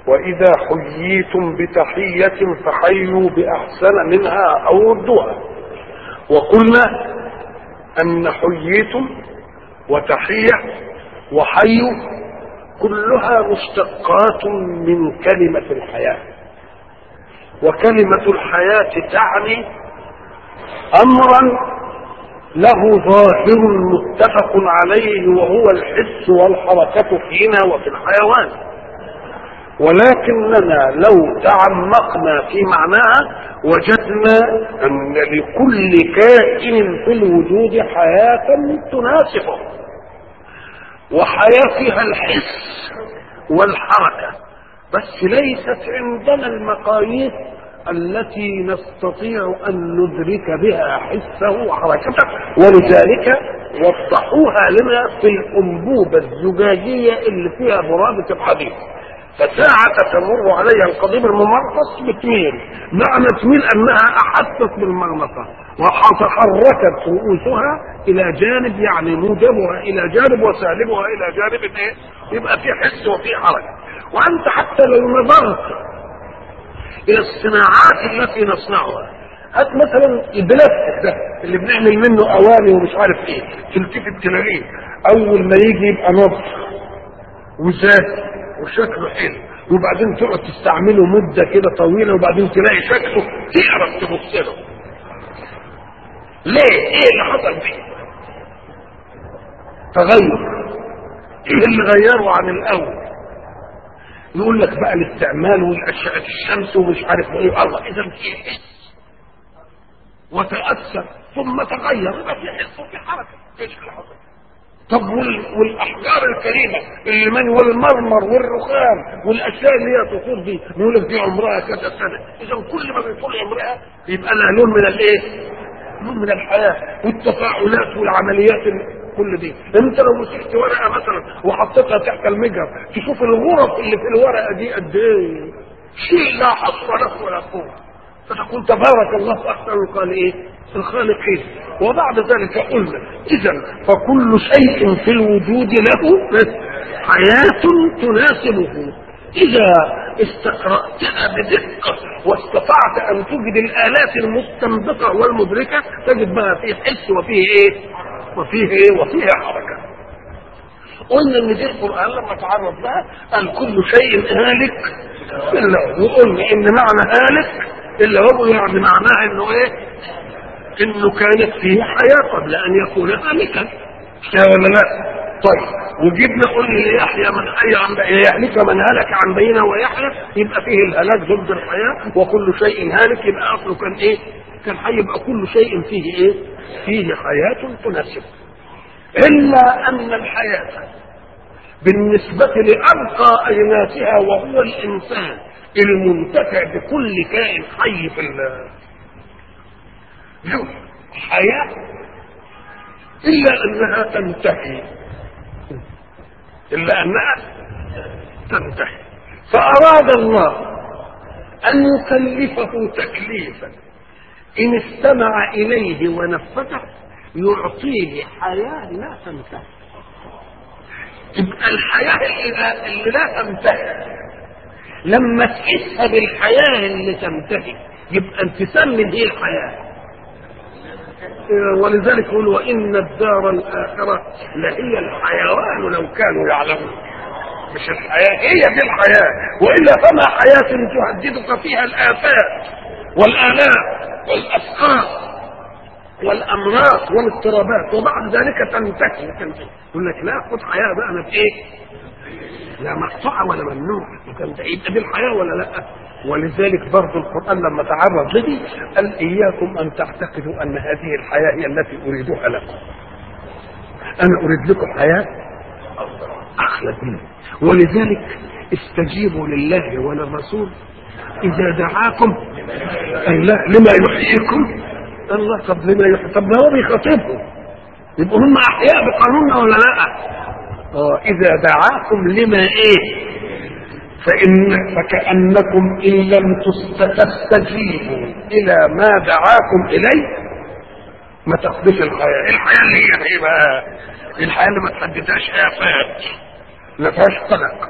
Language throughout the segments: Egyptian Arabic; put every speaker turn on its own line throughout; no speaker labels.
وإذا حييتم بتحية فحيوا بأحسن منها أو ردوها وقلنا أن حييتم وتحية وحيوا كلها مشتقات من كلمة الحياة وكلمة الحياة تعني أمرا له ظاهر متفق عليه وهو الحس والحركة فينا وفي الحيوان ولكننا لو تعمقنا في معناها وجدنا أن لكل كائن في الوجود حياة تناسبه وحياة فيها الحس والحركة بس ليست عندنا المقاييس التي نستطيع أن ندرك بها حسه وحركته ولذلك وضحوها لنا في الأنبوبة الزجاجية اللي فيها برادة الحديد فساعة تمر عليها القضيب الممرقص بتميل معنى تميل أنها أحست بالمغناطة وتحركت رؤوسها إلى جانب يعني موجبها إلى جانب وسالبها إلى جانب إيه؟ يبقى في حس وفي حركة وأنت حتى لو نظرت الى الصناعات التي نصنعها هات مثلا البلاستيك ده اللي بنعمل منه اواني ومش عارف ايه تلتفت تلاقيه اول ما يجي يبقى نضف وذاتي وشكله حلو وبعدين تقعد تستعمله مده كده طويله وبعدين تلاقي شكله تعرف تبص له ليه ايه اللي حصل فيه تغير ايه اللي غيره عن الاول يقول لك بقى الاستعمال والاشعه الشمس ومش عارف ايه الله اذا في حس وتاثر ثم تغير يبقى في حس وفي حركه ايش اللي حصل طب وال... والاحجار الكريمه اللي من والمرمر والرخام والاشياء اللي هي تصور دي يقول لك دي عمرها كذا سنه اذا كل ما بيطول عمرها يبقى لها لون من الايه؟ لون من الحياه والتفاعلات والعمليات اللي كل دي انت لو مسكت ورقه مثلا وحطيتها تحت المجهر تشوف الغرف اللي في الورقه دي قد ايه شيء لا حصر له ولا قوه فتقول تبارك الله احسن الخالقين الخالقين وبعد ذلك قلنا اذا فكل شيء في الوجود له حياه تناسبه اذا استقراتها بدقه واستطعت ان تجد الالات المستنبطه والمدركه تجد بها فيه حس وفيه ايه وفيه ايه وفيه حركة قلنا ان دي القرآن لما تعرض لها قال كل شيء هالك الا وقلنا ان معنى هالك الا هو يعني معناه انه ايه انه كانت فيه حياة قبل ان يكون هالكا ولا لا طيب وجبنا قلنا ليحيى من حي عن يهلك من هلك عن بينه ويحيى يبقى فيه الهلاك ضد الحياة وكل شيء هالك يبقى اصله كان ايه كان هيبقى كل شيء فيه ايه فيه حياة تناسبه إلا أن الحياة بالنسبة لأرقى أجناسها وهو الإنسان المنتفع بكل كائن حي في له حياة إلا أنها تنتهي إلا أنها تنتهي فأراد الله أن يكلفه تكليفا إن استمع إليه ونفذه يعطيه حياة لا تنتهي تبقى الحياة اللي, اللي لا تنتهي لما تحسها بالحياة اللي تنتهي يبقى انتسام من هي الحياة ولذلك يقول وإن الدار الآخرة لهي الحيوان لو كانوا يعلمون مش الحياة هي دي الحياة وإلا فما حياة تهددك فيها الآفات والآلام والأسقاط والأمراض والاضطرابات وبعد ذلك تنتهي تنتهي يقول لك لا خد حياة بقى أنا في إيه؟ لا مقطوعة ولا ممنوع تنتهي يبقى دي الحياة ولا لا؟ ولذلك برضه القرآن لما تعرض لدي قال إياكم أن تعتقدوا أن هذه الحياة هي التي أريدها لكم أنا أريد لكم حياة أخلد منه ولذلك استجيبوا لله وللرسول إذا دعاكم قال لا لما يحييكم الله طب لما يحيي طب ما هو بيخاطبهم يبقوا هم أحياء بقانوننا ولا لا؟ اه إذا دعاكم لما إيه؟ فإن فكأنكم إن لم تستجيبوا إلى ما دعاكم إليه ما تاخدوش الحياة، الحياة اللي هي إيه بقى؟ الحياة اللي ما تحددهاش آفات ما فيهاش قلق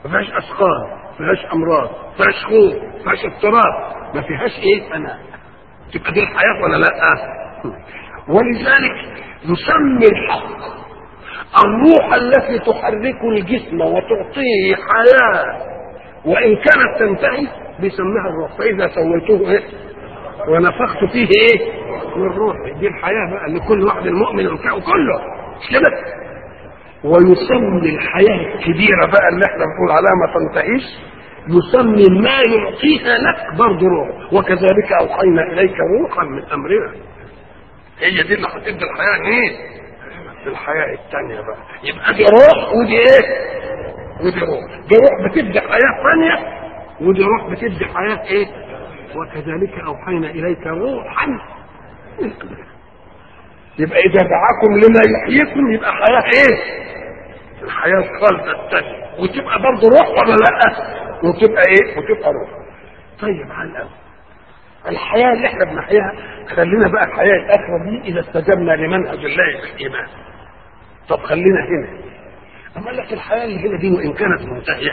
ما فيهاش اثقال ما فيهاش امراض ما فيهاش خوف ما فيهاش اضطراب ما فيهاش ايه فناء تبقى دي الحياه ولا لا ولذلك يسمي الحق الروح التي تحرك الجسم وتعطيه حياه وان كانت تنتهي بيسميها الروح فاذا سويته ايه ونفخت فيه ايه من روحي دي الحياه بقى لكل واحد المؤمن كله مش كده ويسمي الحياه الكبيره بقى اللي احنا بنقول عليها ما تنتهيش يسمي ما يعطيها لك برضه روح وكذلك اوحينا اليك روحا من امرنا هي دي اللي هتدي الحياه ايه الحياه الثانيه بقى يبقى دي روح ودي ايه ودي روح دي روح بتدي حياه ثانيه ودي روح بتدي حياه ايه وكذلك اوحينا اليك روحا من امرنا يبقى اذا دعاكم لما يحييكم يبقى حياه ايه الحياه الخالده الثانيه وتبقى برضه روح ولا لا وتبقى ايه وتبقى روح طيب على الأول الحياه اللي احنا بنحياها خلينا بقى الحياه الاخره دي اذا استجبنا لمنهج الله بالايمان طب خلينا هنا اما لك الحياه اللي هنا دي وان كانت منتهيه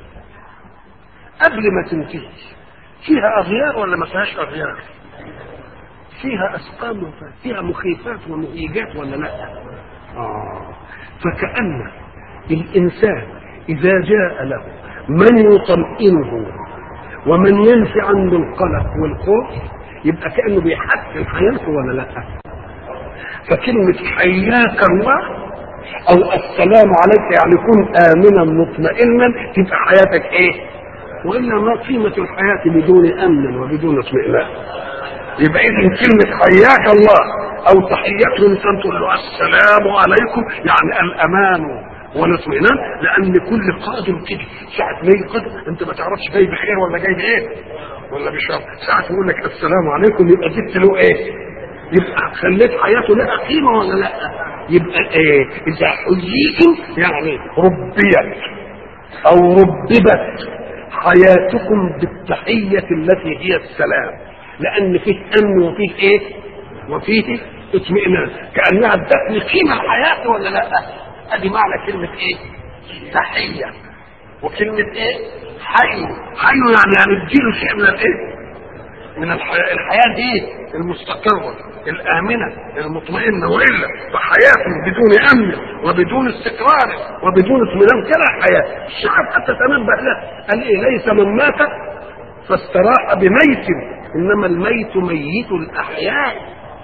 قبل ما تنتهي فيها اغيار ولا ما فيهاش اغيار فيها اسقام فيها مخيفات ومهيجات ولا لا آه. فكأن الإنسان إذا جاء له من يطمئنه ومن ينفي عنه القلق والخوف يبقى كأنه بيحسن حياته ولا لا فكلمة حياك الله أو السلام عليك يعني كن آمنا مطمئنا تبقى حياتك إيه؟ وإلا ما قيمة الحياة بدون أمن وبدون اطمئنان يبقى اذا كلمه حياك الله او تحيتهم تقول له السلام عليكم يعني الامان والاطمئنان لان كل قادم كده ساعه ما يجي قادم انت ما تعرفش جاي بخير ولا جاي بايه ولا بشر ساعه يقول لك السلام عليكم يبقى جبت له ايه يبقى خليت حياته لها قيمه ولا لا يبقى ايه اذا حييتم يعني ربيت او رببت حياتكم بالتحيه التي هي السلام لان فيه امن وفيه ايه وفيه اطمئنان كانها ادتني قيمه الحياه ولا لا ادي معنى كلمه ايه تحيه وكلمه ايه حي حي يعني يعني اديله شيء من الايه من الحياه الحياه دي المستقره الامنه المطمئنه والا فحياه بدون امن وبدون استقرار وبدون اطمئنان كلا حياه الشعب حتى تنبه له قال ايه ليس من مات فاستراح بميت انما الميت ميت الاحياء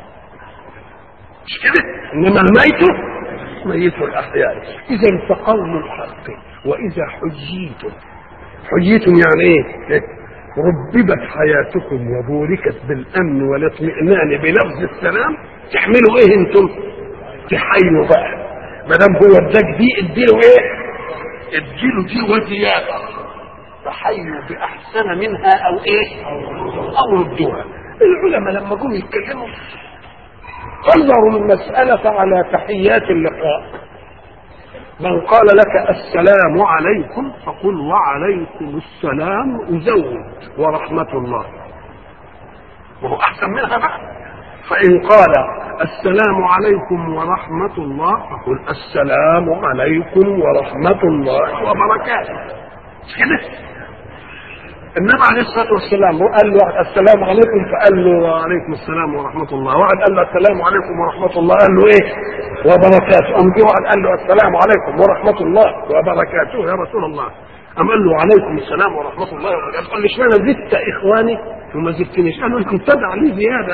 مش كده انما الميت ميت الاحياء اذا فقول الحق واذا حجيتم حجيتم يعني ايه رببت حياتكم وبوركت بالامن والاطمئنان بلفظ السلام تعملوا ايه انتم تحيوا بقى ما دام هو اداك دي اديله ايه اديله دي وزياده فحيوا باحسن منها او ايه او ردوها العلماء لما جم يتكلموا قدروا المسألة على تحيات اللقاء من قال لك السلام عليكم فقل وعليكم السلام أزود ورحمة الله وهو أحسن منها بقى فإن قال السلام عليكم ورحمة الله فقل السلام عليكم ورحمة الله وبركاته كده النبي عليه الصلاه والسلام قال له السلام عليكم فقال له وعليكم السلام ورحمه الله واحد قال له السلام عليكم ورحمه الله قال له ايه وبركاته قام جه واحد قال له السلام عليكم ورحمه الله وبركاته يا رسول الله قام قال له وعليكم السلام ورحمه الله وبركاته قال له اشمعنى زدت اخواني وما زدتنيش قال له انت ابتدع لي زياده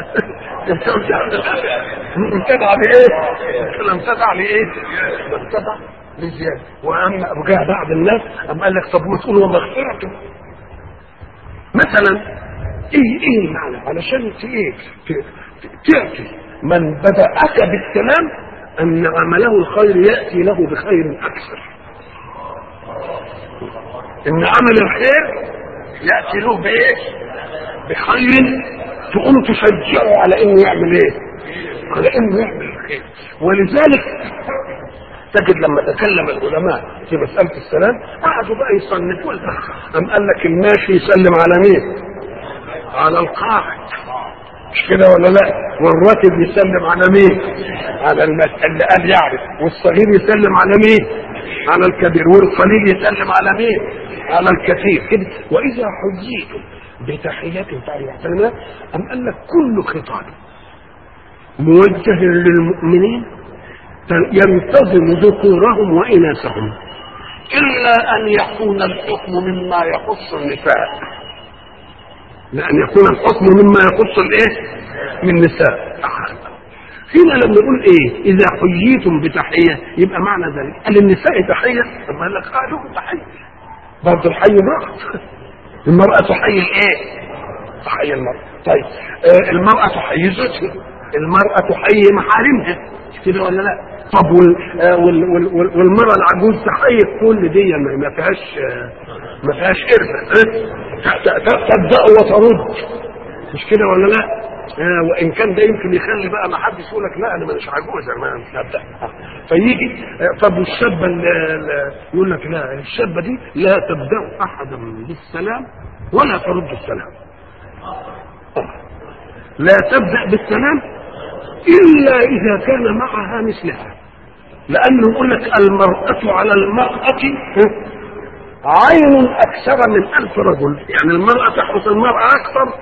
ابتدع لي ايه؟ ابتدع لي ايه؟ ابتدع لي زياده واما رجع بعض الناس قام قال لك طب ما تقول ومغفرته مثلا ايه ايه المعنى علشان ايه تعطي من بدأك بالسلام ان عمله الخير يأتي له بخير اكثر ان عمل الخير يأتي له بايه بخير تقوم تشجعه على انه يعمل ايه على انه يعمل الخير ولذلك تجد لما تكلم العلماء في مسألة السلام قعدوا بقى يصنفوا أم قال لك الماشي يسلم على مين؟ على القاعد مش كده ولا لا؟ والراكب يسلم على مين؟ على المس... اللي قال يعرف والصغير يسلم على مين؟ على الكبير والقليل يسلم على مين على الكثير كده واذا حييتم بتحية فاحسنها ام قال لك كل خطاب موجه للمؤمنين ينتظم ذكورهم واناثهم الا ان يكون الحكم مما يخص النساء لان يكون الحكم مما يخص الايه من النساء هنا لما نقول ايه اذا حييتم بتحيه يبقى معنى ذلك قال النساء تحيه طب قال لك اه لهم تحيه برضه الحي بعض المراه تحيي الايه تحيي المراه طيب آه المراه تحيي زوجها المراه تحيي محارمها مش كده ولا لا طب وال آه وال وال وال والمراه العجوز تحيي كل دي ما فيهاش آه ما فيهاش قربة تبدا وترد مش كده ولا لا آه وان كان ده يمكن يخلي بقى ما حدش يقول لك لا انا مش عجوزه ما مش هبدا فيجي آه طب والشابه يقول لك لا الشابه دي لا تبدا احدا بالسلام ولا ترد السلام لا تبدا بالسلام الا اذا كان معها مثلها لانه يقول لك المراه على المراه عين اكثر من الف رجل يعني المراه تحرس المراه اكثر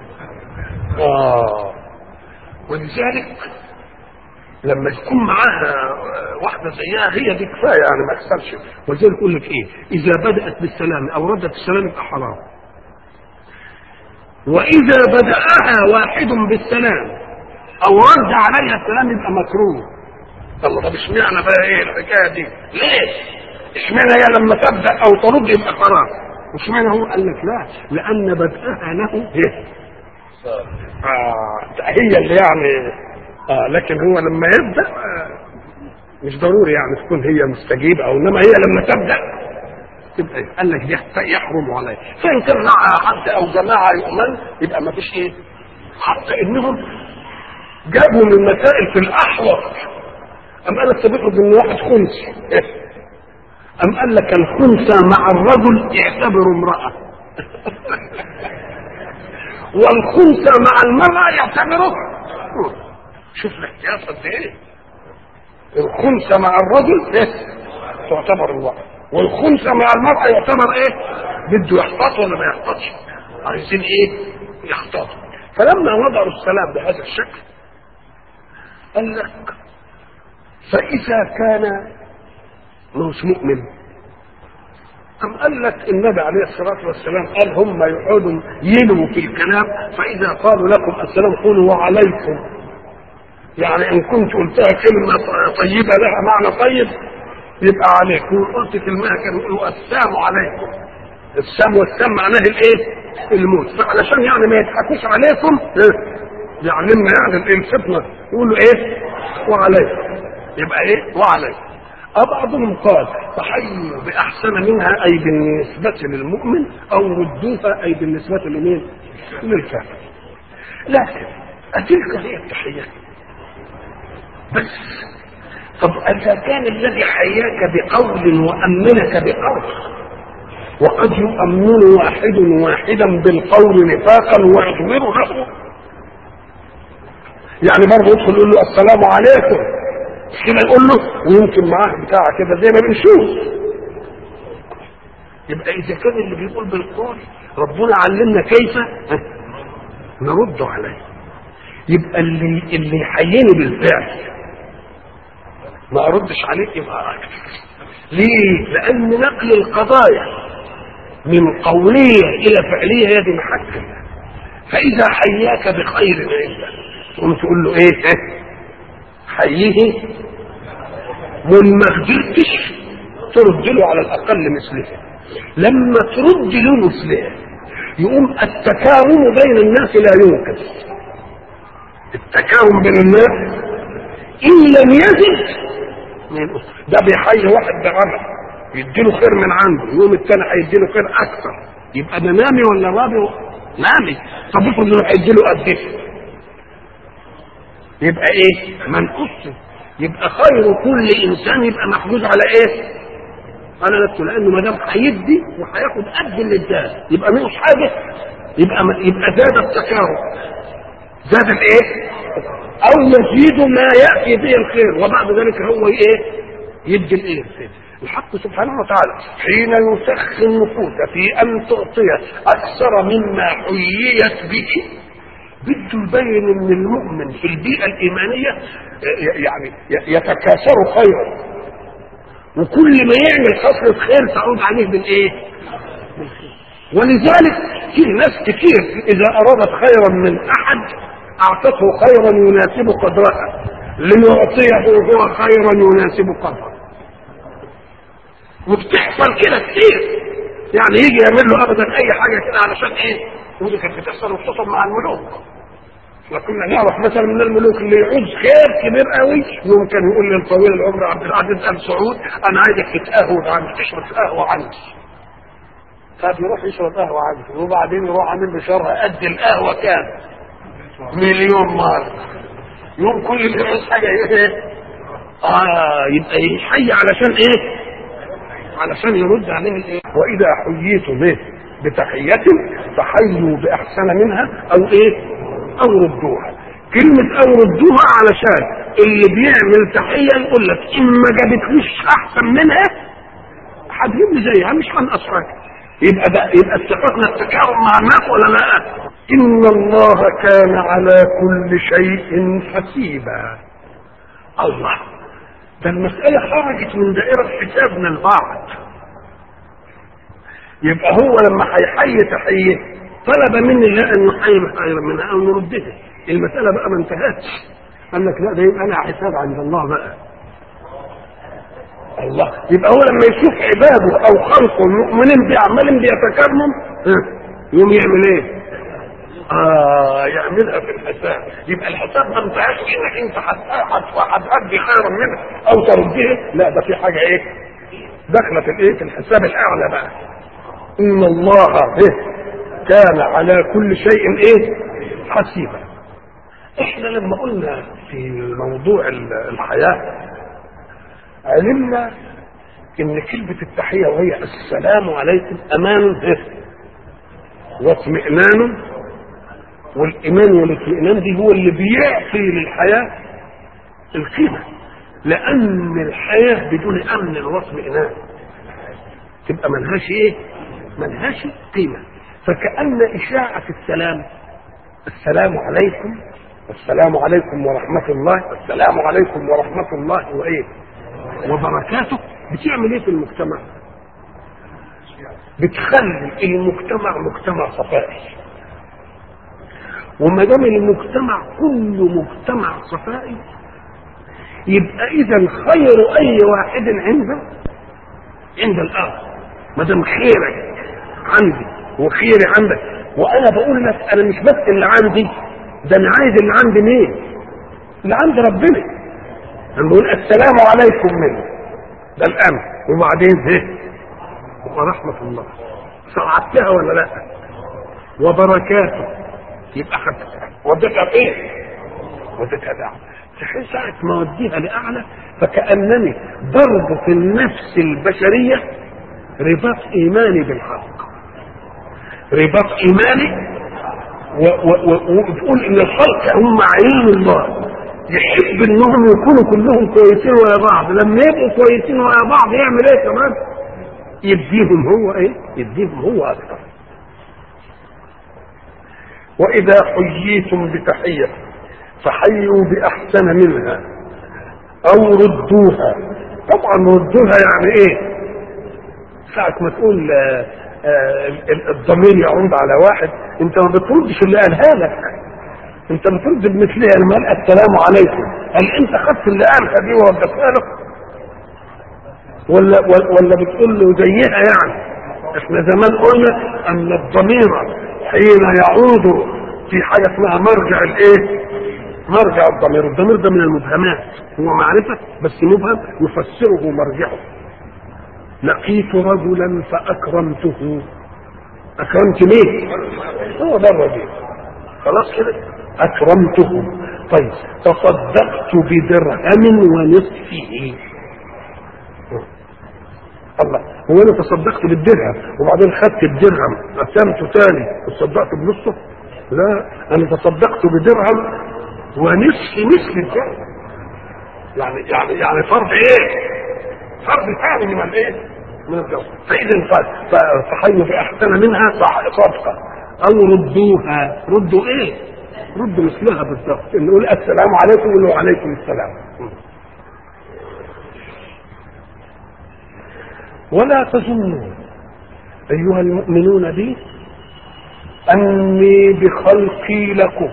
آه ولذلك لما يكون معاها واحدة زيها هي دي كفاية يعني ما يحصلش ولذلك يقول لك إيه إذا بدأت بالسلام أو ردت السلام يبقى حرام وإذا بدأها واحد بالسلام أو رد عليها السلام يبقى مكروه الله طب اشمعنى بقى إيه الحكاية دي؟ ليه؟ اشمعنى هي لما تبدأ أو ترد يبقى حرام؟ واشمعنى هو قال لك لا لأن بدأها له إيه؟ آه هي اللي يعني آه لكن هو لما يبدا آه مش ضروري يعني تكون هي مستجيبه او انما هي لما تبدا تبقى قال لك يحرم عليه فان كان مع حد او جماعه يؤمن يبقى ما فيش ايه حتى انهم جابوا من المسائل في الاحوط ام قال لك تبقى ان واحد خنثى ام قال لك الخنثى مع الرجل يعتبر امراه والخنثى مع المرأة يعتبره شوف الاحتياط قد ايه الخنثى مع الرجل ايه تعتبر المرأة والخنثى مع المرأة يعتبر ايه بده يحتاط ولا ما يحتاطش عايزين ايه يحتاطوا فلما وضعوا السلام بهذا الشكل قال لك فإذا كان مش مؤمن أم قال لك النبي عليه الصلاة والسلام قال هم يقعدوا يلوا في الكلام فإذا قالوا لكم السلام قولوا وعليكم يعني إن كنت قلتها كلمة طيبة لها معنى طيب يبقى عليكم قلت كلمة كانوا يقولوا السلام عليكم السام والسام معناه الايه؟ الموت فعلشان يعني ما يضحكوش عليكم يعلمنا يعني الفتنة يقولوا ايه؟ وعليكم يبقى ايه؟ وعليكم بعضهم قال تحيوا بأحسن منها أي بالنسبة للمؤمن أو ردوها أي بالنسبة لمين؟ للكافر لكن أتلك هي التحية بس طب إذا كان الذي حياك بقول وأمنك بقول وقد يؤمن واحد واحدا بالقول نفاقا ويظهر له يعني برضه يدخل يقول له السلام عليكم كده يقول له ويمكن معاه بتاع كده زي ما بنشوف يبقى اذا كان اللي بيقول بالقول ربنا علمنا كيف نرد عليه يبقى اللي اللي يحييني بالفعل ما اردش عليه يبقى اكتر ليه؟ لان نقل القضايا من قوليه الى فعليه هي دي محكم فاذا حياك بخير عنده تقوم تقول له ايه؟ حييه وما قدرتش ترد له على الاقل مثله لما ترد له مثله يقوم التكارم بين الناس لا يمكن التكارم بين الناس ان لم يزد ده بيحيي واحد بعمل يديله خير من عنده يوم الثاني هيديله خير اكثر يبقى ده نامي ولا رابي نامي طب افرض انه هيديله قد ايه يبقى ايه منقص يبقى خير كل انسان يبقى محجوز على ايه على نفسه لانه ما دام هيدي وهياخد قد اللي اداه يبقى مش حاجه يبقى يبقى زاد التكارم زاد الايه او يزيد ما ياتي به الخير وبعد ذلك هو ايه يدي الايه الحق سبحانه وتعالى حين يسخي النفوس في ان تعطي اكثر مما حييت به بده يبين ان المؤمن في البيئه الايمانيه يعني يتكاثر خيرا وكل ما يعمل خصلة خير تعود عليه بالايه؟ ولذلك في ناس كتير اذا ارادت خيرا من احد اعطته خيرا يناسب قدرها ليعطيه هو خيرا يناسب قدره وبتحصل كده كتير يعني يجي يعمل له ابدا اي حاجه كده علشان ايه؟ ودي كانت بتحصل خصوصا مع الملوك احنا كنا نعرف مثلا من الملوك اللي يعوز خير كبير قوي يمكن يقول للطويل العمر عبد العزيز ال سعود انا عايزك تتقهوى عندي تشرب قهوه عندي فبيروح يشرب قهوه عندي وبعدين يروح عامل له شرها قد القهوه كام؟ مليون مره يوم كل اللي يعوز حاجه ايه؟ اه يبقى يحيي علشان ايه؟ علشان يرد عليه الايه؟ واذا حييتم ايه؟ بتحية فحيوا بأحسن منها أو إيه؟ أو ردوها. كلمة أو ردوها علشان اللي بيعمل تحية يقول لك إن ما جابتليش أحسن منها هتجيب لي زيها مش هنقص حاجة. يبقى ده يبقى اتفقنا التكامل مع الناس ولا لا؟ إن الله كان على كل شيء حسيبا. الله ده المسألة خرجت من دائرة حسابنا البعض. يبقى هو لما هيحيي تحيه طلب مني لا ان نحيي خيرا منها او نردها المساله بقى ما انتهتش قال لك لا ده يبقى انا حساب عند الله بقى الله يبقى هو لما يشوف عباده او خلقه المؤمنين بيعملهم بيتكرموا يقوم يعمل ايه؟ اه يعملها في الحساب يبقى الحساب ما انتهاش انك انت هتأدي خيرا منها او تردها لا ده في حاجه ايه؟ داخله في الايه؟ في الحساب الاعلى بقى ان الله إيه؟ كان على كل شيء ايه حسيبا احنا لما قلنا في موضوع الحياة علمنا ان كلمة التحية وهي السلام عليكم امان إيه؟ واطمئنان والايمان والاطمئنان دي هو اللي بيعطي للحياة القيمة لان الحياة بدون امن واطمئنان تبقى ملهاش ايه ملهاش قيمة فكأن إشاعة السلام السلام عليكم السلام عليكم ورحمة الله السلام عليكم ورحمة الله وإيه وبركاته بتعمل إيه في المجتمع بتخلي المجتمع مجتمع صفائي وما دام المجتمع كله مجتمع صفائي يبقى اذا خير اي واحد عنده عند الاخر ما دام خيرك عندي وخيري عندك وانا بقول لك انا مش بس اللي عندي ده انا عايز اللي عندي مين اللي عند ربنا انا بقول السلام عليكم منه ده الامر وبعدين ايه ورحمة الله صعدتها ولا لا وبركاته يبقى خدتها وديتها فين وديتها لاعلى تحس ساعة ما اوديها لاعلى فكأنني ضرب في النفس البشرية رباط ايماني بالحق رباط ايماني وتقول ان الخلق هم عين الله يحب انهم يكونوا كلهم كويسين ويا بعض لما يبقوا كويسين ويا بعض يعمل ايه كمان يديهم هو ايه يديهم هو اكثر واذا حييتم بتحيه فحيوا باحسن منها او ردوها طبعا ردوها يعني ايه ساعة ما تقول آآ آآ الضمير يعود على واحد انت ما بتردش اللي قالها لك انت بترد بمثلها لما قال السلام عليكم هل انت خدت اللي قالها دي وردتها له ولا ولا بتقول له زيها يعني احنا زمان قلنا ان الضمير حين يعود في حاجه اسمها مرجع الايه مرجع الضمير الضمير ده من المبهمات هو معرفه بس مبهم يفسره مرجعه لقيت رجلا فاكرمته اكرمت مين هو ده الرجل خلاص كده اكرمته طيب تصدقت بدرهم ونصفه الله هو انا تصدقت بالدرهم وبعدين خدت الدرهم قسمته تاني وتصدقت بنصه لا انا تصدقت بدرهم ونصف مثل الدرهم يعني يعني يعني فرض ايه فرد ثاني من الايه؟ من الجو فاذا قال فحيوا باحسن منها صدقه او ردوها ردوا ايه؟ ردوا مثلها بالضبط نقول السلام عليكم ونقول وعليكم السلام ولا تظنوا ايها المؤمنون بي اني بخلقي لكم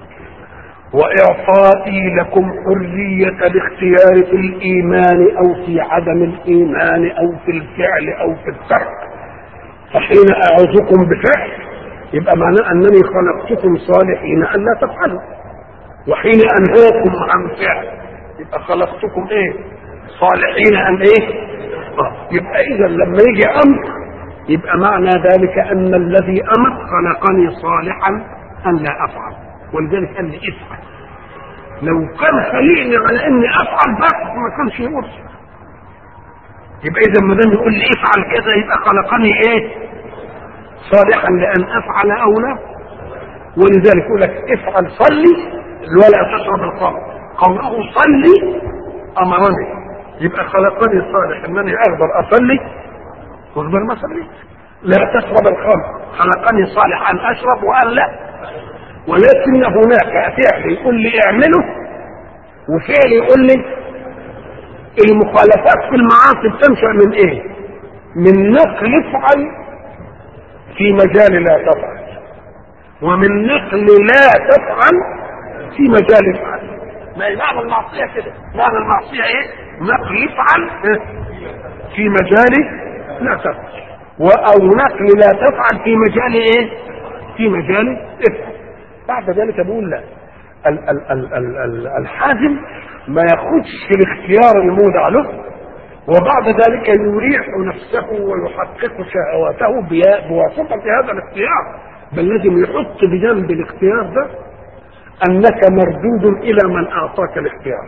واعطائي لكم حريه الاختيار في الايمان او في عدم الايمان او في الفعل او في الترك فحين اعظكم بفعل يبقى معناه انني خلقتكم صالحين ان لا تفعلوا وحين انهاكم عن فعل يبقى خلقتكم ايه صالحين ان ايه آه. يبقى اذا لما يجي امر يبقى معنى ذلك ان الذي امر خلقني صالحا ان لا افعل ولذلك قال لي افعل لو كان خليني على اني افعل بس ما كانش يقول يبقى اذا ما دام يقول لي افعل كذا يبقى خلقني ايه صالحا لان افعل او لا ولذلك يقول لك افعل صلي ولا تشرب الخمر قوله صلي امرني يبقى خلقني صالح انني اقدر اصلي واقدر ما اصليش لا تشرب الخمر خلقني صالح ان اشرب وان لا ولكن هناك فعل يقول لي اعمله وفعل يقول لي المخالفات في المعاصي بتنشا من ايه؟ من نقل افعل في مجال لا تفعل ومن نقل لا تفعل في مجال افعل ما معنى المعصيه كده معنى المعصيه ايه؟ نقل افعل في مجال لا تفعل او نقل لا تفعل في مجال ايه؟ في مجال افعل بعد ذلك بقول لا ال- ال- ال- ال- ال- الحازم ما ياخدش الاختيار المودع له وبعد ذلك يريح نفسه ويحقق شهواته بيا- بواسطة هذا الاختيار بل لازم يحط بجنب الاختيار ده انك مردود الى من اعطاك الاختيار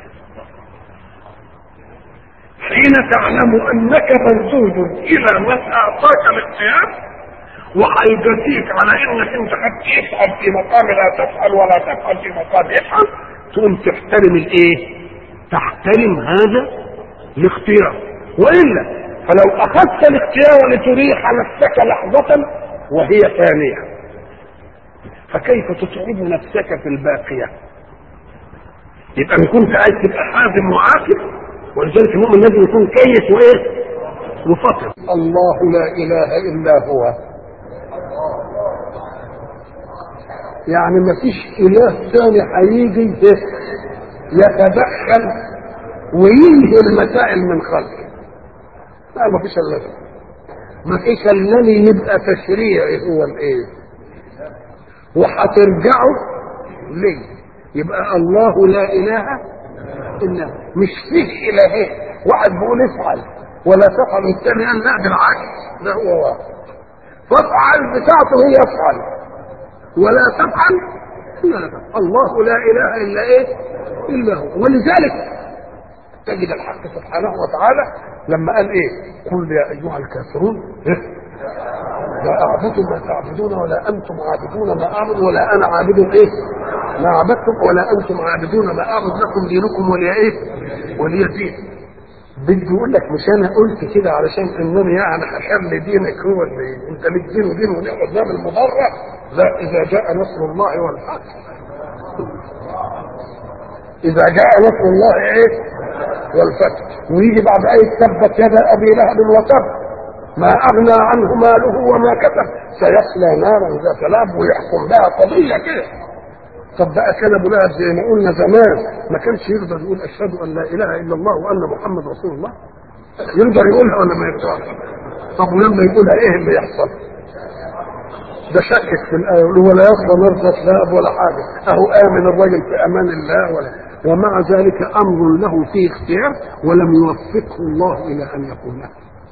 حين تعلم انك مردود الى من اعطاك الاختيار وهيجازيك على انك انت قد تفعل في مقام لا تفعل ولا تفعل في مقام افعل تقوم تحترم الايه؟ تحترم هذا الاختيار والا فلو اخذت الاختيار لتريح نفسك لحظه وهي ثانيه فكيف تتعب نفسك في الباقيه؟ يبقى ان كنت عايز تبقى حازم وعاقل ولذلك المؤمن لازم يكون كيس وايه؟ وفطر الله لا اله الا هو يعني ما فيش اله ثاني هيجي يتدخل وينهي المسائل من خلقه لا ما فيش الا ده ما فيش الذي يبقى تشريعي هو الايه وهترجعوا ليه يبقى الله لا اله الا هو مش فيه الهين واحد بيقول افعل ولا تفعل والثاني قال لا بالعكس ده هو واحد فافعل بتاعته هي افعل ولا تفعل لا تفعل الله لا اله الا ايه الا هو ولذلك تجد الحق سبحانه وتعالى لما قال ايه قل يا ايها الكافرون إيه؟ لا اعبد ما تعبدون ولا انتم عابدون ما اعبد ولا انا عابد ايه ما عبدتم ولا انتم عابدون ما اعبد لكم دينكم ولي ايه ولي دين بدي يقول لك مش انا قلت كده علشان انني يعني هخلي دينك هو اللي انت ليك دين ودين ونقعد نعمل مضره لا اذا جاء نصر الله والفتح اذا جاء نصر الله ايه والفتح ويجي بعد ايه تبت يد ابي لهب وتب ما اغنى عنه ماله وما كسب سيصلى نارا ذات لهب ويحكم بها قضيه كده طب بقى كان ابو لهب زي ما قلنا زمان ما كانش يقدر يقول اشهد ان لا اله الا الله وان محمد رسول الله يقدر يقولها ولا ما يقدرش طب ولما يقولها ايه اللي يحصل ده شكك في الايه يقول ولا يصلى نار ذات لهب ولا حاجه اهو امن الرجل في امان الله ولا ومع ذلك امر له فيه اختيار ولم يوفقه الله الى ان يقولها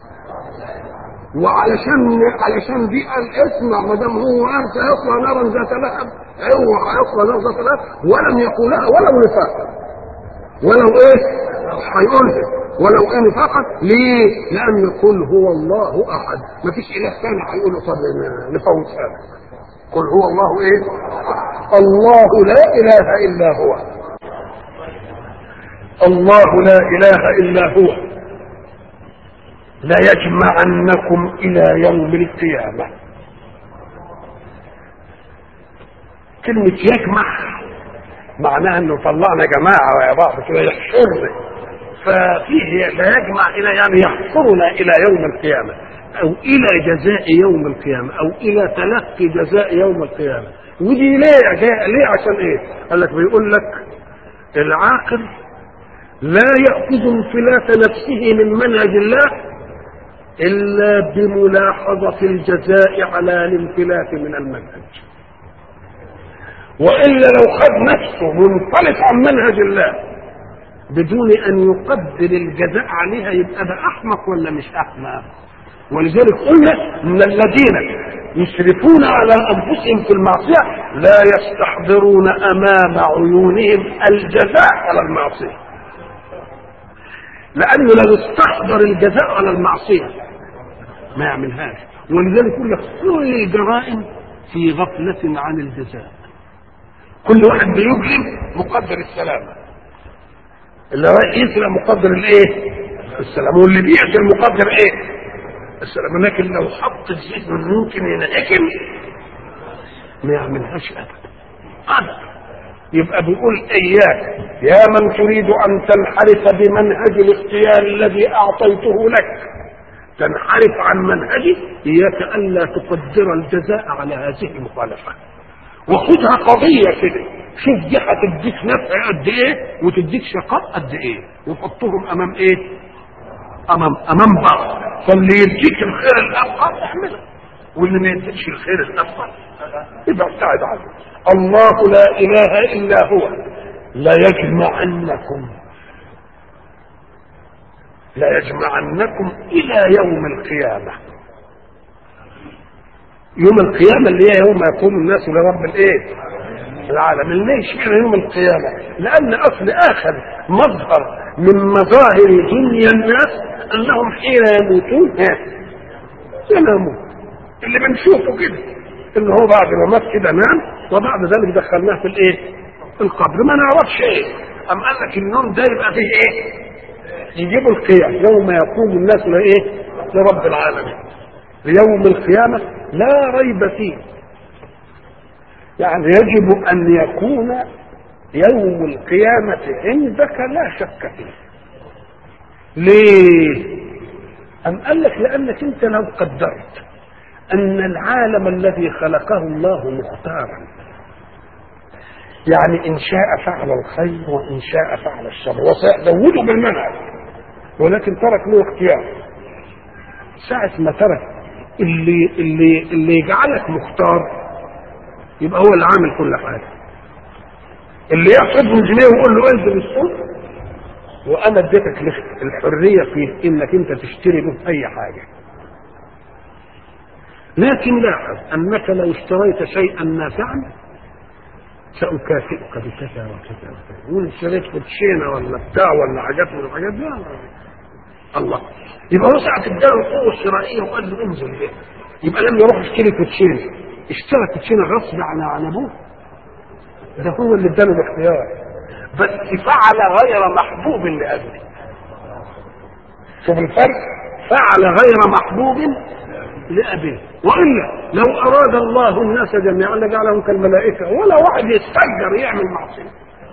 وعلشان علشان دي قال اسمع ما دام هو قال سيصلى نارا ذات لهب هو هيصلى نارا ذات لهب ولم يقولها ولو نفاقا ولو ايه هيقولها ولو ان فقط ليه؟ لان يقول هو الله احد ما فيش اله ثاني هيقول له طب نفوت هذا قل هو الله ايه؟ الله لا اله الا هو الله لا اله الا هو لا يجمعنكم الى يوم القيامه كلمه يجمع معناها انه طلعنا جماعه ويا بعض كده يحشرنا ففيه لا يجمع الى يعني يحصرنا الى يوم القيامه او الى جزاء يوم القيامه او الى تلقي جزاء يوم القيامه ودي ليه جاء ليه عشان ايه؟ قال لك بيقول لك العاقل لا ياخذ انفلات نفسه من منهج الله الا بملاحظه الجزاء على الانفلات من المنهج والا لو خد نفسه منفلت عن منهج الله بدون ان يقدر الجزاء عليها يبقى ده احمق ولا مش احمق ولذلك قلنا ان الذين يسرفون على انفسهم في المعصيه لا يستحضرون امام عيونهم الجزاء على المعصيه لانه لو استحضر الجزاء على المعصيه ما يعملهاش ولذلك يقول لك كل الجرائم في غفله عن الجزاء كل واحد بيجرم مقدر السلامه اللي رايح يسرق مقدر الايه السلام واللي بيقتل مقدر ايه السلام لكن لو حط الزيت من ممكن ينهكم ما يعملهاش ابدا ابدا يبقى بيقول اياك يا من تريد ان تنحرف بمنهج الاختيار الذي اعطيته لك تنحرف عن منهجي اياك الا تقدر الجزاء على هذه المخالفه وخذها قضيه كده شوف دي هتديك نفع قد ايه وتديك شقاء قد ايه وحطهم امام ايه امام امام بعض فاللي يديك الخير الابقى احمله واللي ما يديكش الخير الابقى يبقى ابتعد عنه الله لا اله الا هو لا يجمعنكم لا يجمعنكم الى يوم القيامه يوم القيامه اللي هي يوم يقوم الناس لرب الايه العالم ليش كده يوم القيامه لان اصل اخر مظهر من مظاهر دنيا الناس انهم حين يموتون ينامون اللي بنشوفه كده ان هو بعد ما مات كده نام وبعد ذلك دخلناه في الايه في القبر ما نعرفش ايه ام قال لك النوم ده يبقى فيه ايه يجيبوا القيام يوم يقوم الناس لايه لرب العالمين ليوم القيامه لا ريب فيه يعني يجب ان يكون يوم القيامة عندك لا شك فيه ليه أم قال لك لأنك أنت لو قدرت أن العالم الذي خلقه الله مختارا يعني إن شاء فعل الخير وإن شاء فعل الشر وسيزوده بالمنهج ولكن ترك له اختيار ساعة ما ترك اللي اللي اللي يجعلك مختار يبقى هو اللي عامل كل حاجه اللي ياخد من جنيه ويقول له انزل السوق وانا اديتك الحريه في انك انت تشتري به اي حاجه لكن لاحظ انك لو اشتريت شيئا نافعا ساكافئك بكذا وكذا وكذا يقول اشتريت كوتشينه ولا بتاع ولا حاجات من الحاجات دي الله يبقى هو ساعه اداله القوه الشرائيه وقال له انزل به يبقى لما يروح يشتري كوتشينه اشترى كوتشينه غصب عن عن ابوه ده هو اللي اداله الاختيار بس فعل غير محبوب لأبيه شوف الفرق فعل غير محبوب لأبيه وإلا لو أراد الله الناس جميعا لجعلهم كالملائكة ولا واحد يستجر يعمل معصية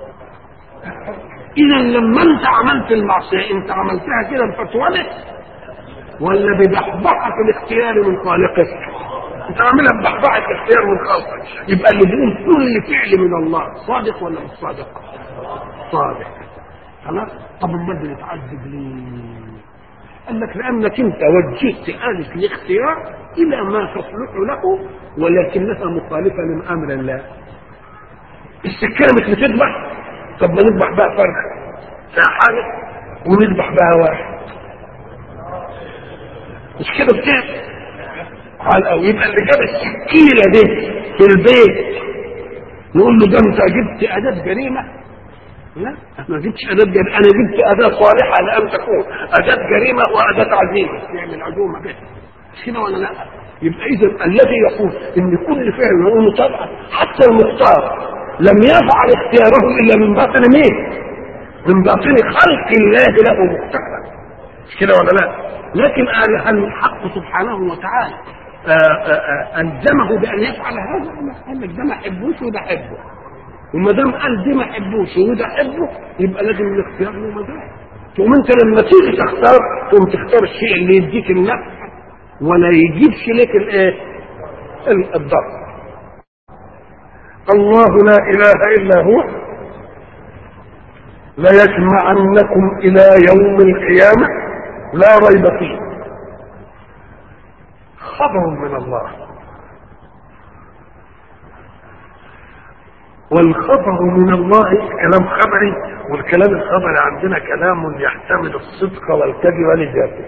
إذا لما أنت عملت المعصية أنت عملتها كده بفتوانك ولا ببحبحة الاختيار من خالقك انت عاملها ببحبحة الاختيار من خالقك يبقى اللي بيقول كل فعل من الله صادق ولا مش صادق؟ صادق خلاص طب امال بنتعذب ليه؟ قال لك لانك انت وجهت آلة الاختيار الى ما تصلح له ولكنها مخالفة من امر الله السكينة مش بتذبح طب ما نذبح بها فرخة فيها حاجة ونذبح بها واحد مش كده بتعمل قال او يبقى اللي جاب السكينة دي في البيت نقول له ده انت جبت اداة جريمة لا انا ما جبتش اداة جريمة انا جبت اداة صالحة لان تكون اداة جريمة واداة عزيمة نعمل عزومة به مش كده ولا لا يبقى اذا الذي يقول ان كل فعل نقول طبعا حتى المختار لم يفعل اختياره الا من باطن مين؟ من باطن خلق الله له مختارا مش كده ولا لا لكن هل الحق سبحانه وتعالى آآ آآ ألزمه بأن يفعل هذا قال لك ده ما أحبوش وده أحبه وما دام قال دي ما أحبوش وده أحبه يبقى لازم الاختيار له مجال تقوم انت لما تيجي تختار تقوم تختار الشيء اللي يديك النفع ولا يجيبش لك الايه الضر الله لا اله الا هو ليجمعنكم الى يوم القيامه لا ريب فيه خبر من الله والخبر من الله كلام خبري والكلام الخبري عندنا كلام يحتمل الصدق والكذب لذاته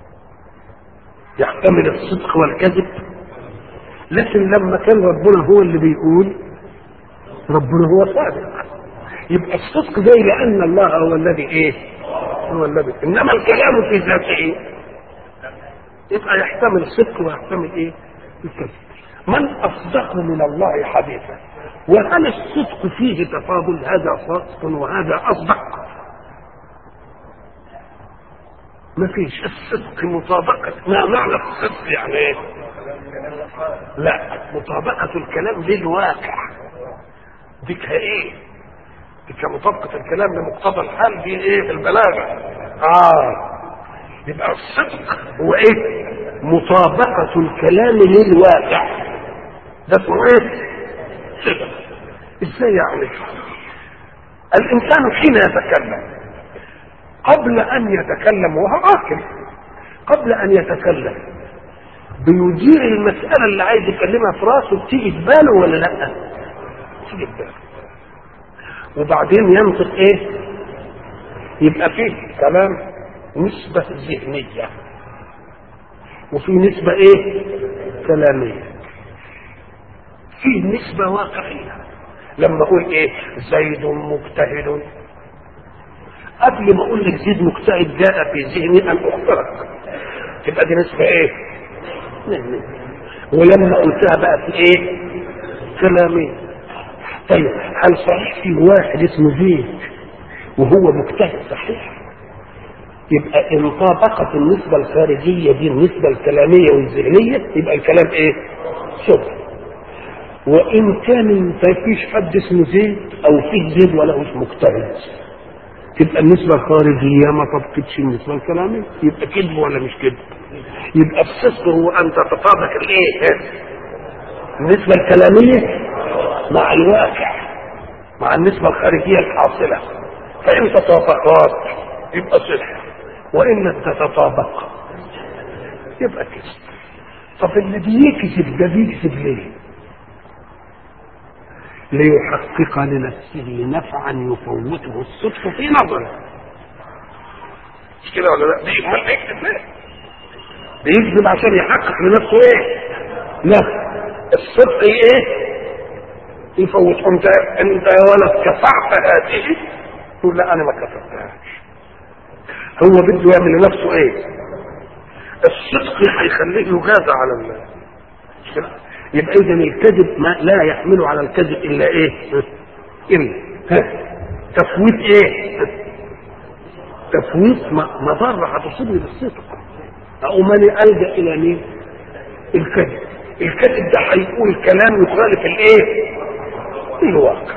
يحتمل الصدق والكذب لكن لما كان ربنا هو اللي بيقول ربنا هو صادق يبقى الصدق جاي لان الله هو الذي ايه هو الذي انما الكلام في ذاته يبقى يحتمل الصدق ويحتمل ايه الكذب من اصدق من الله حديثا وهل الصدق فيه تفاضل هذا صدق وهذا اصدق ما فيش الصدق مطابقة ما معنى الصدق يعني ايه لا مطابقة الكلام للواقع ديك ايه ديك مطابقة الكلام لمقتضى الحال دي ايه في البلاغة اه يبقى الصدق هو ايه مطابقة الكلام للواقع ده اسمه ايه صدق ازاي يعني الانسان حين يتكلم قبل ان يتكلم وهو عاقل قبل ان يتكلم بيدير المسألة اللي عايز يكلمها في راسه بتيجي في باله ولا لا؟ تيجي في باله وبعدين ينطق ايه؟ يبقى فيه كلام نسبة ذهنية وفي نسبة ايه؟ كلامية فيه نسبة واقعية لما اقول ايه؟ زيد مجتهد قبل ما اقول لك زيد مجتهد جاء في ذهني ان اخبرك تبقى دي نسبة ايه؟ ولما قلتها بقى في ايه؟ كلامي طيب هل صحيح في واحد اسمه زيد وهو مجتهد صحيح؟ يبقى ان طابقت النسبة الخارجية دي النسبة الكلامية والذهنية يبقى الكلام ايه؟ شبه وان كان ما فيش حد اسمه زيد او فيه زيد ولا مش مجتهد تبقى النسبة الخارجية ما طبقتش النسبة الكلامية يبقى كذب ولا مش كذب يبقى الصدق هو ان تتطابق الايه النسبة الكلامية مع الواقع مع النسبة الخارجية الحاصلة فإن تطابقات يبقى صدق وإن تتطابق يبقى كذب طب اللي بيكذب ده بيكذب ليه؟ ليحقق لنفسه نفعا يفوته الصدق في نظره مش كده ولا لا؟ بيكذب بيكذب ليه؟ بيكذب عشان يحقق لنفسه ايه؟ نفع الصدق ايه؟ يفوت انت انت يا ولد كفعت هذه تقول لا انا ما كفرتهاش هو بده يعمل لنفسه ايه؟ الصدق هيخليه يجازى على الله مش كده؟ يبقى اذا الكذب ما لا يحمل على الكذب الا ايه؟ الا ها تفويت ايه؟ تفويت مضره هتصيبني بالصدق او من الجا الى مين؟ الكذب الكذب ده هيقول كلام يخالف الايه؟ الواقع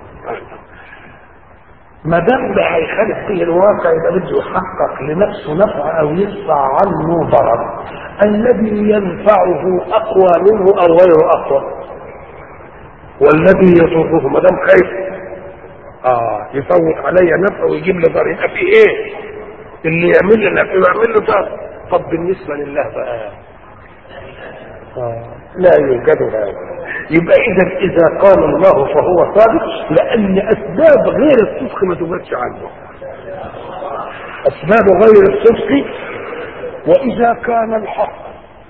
ما دام ده هيخالف فيه الواقع يبقى بده يحقق لنفسه نفع او يدفع عنه ضرر الذي ينفعه اقوى منه او غير اقوى والذي يضره ما دام خايف اه يفوت علي نفع ويجيب لي ضرر يبقى في ايه؟ اللي يعمل لي نفع ويعمل له ضرر طب بالنسبه لله بقى آه. لا يوجد هذا يبقى اذا اذا قال الله فهو صادق لان اسباب غير الصدق ما تبعدش عنه اسباب غير الصدق واذا كان الحق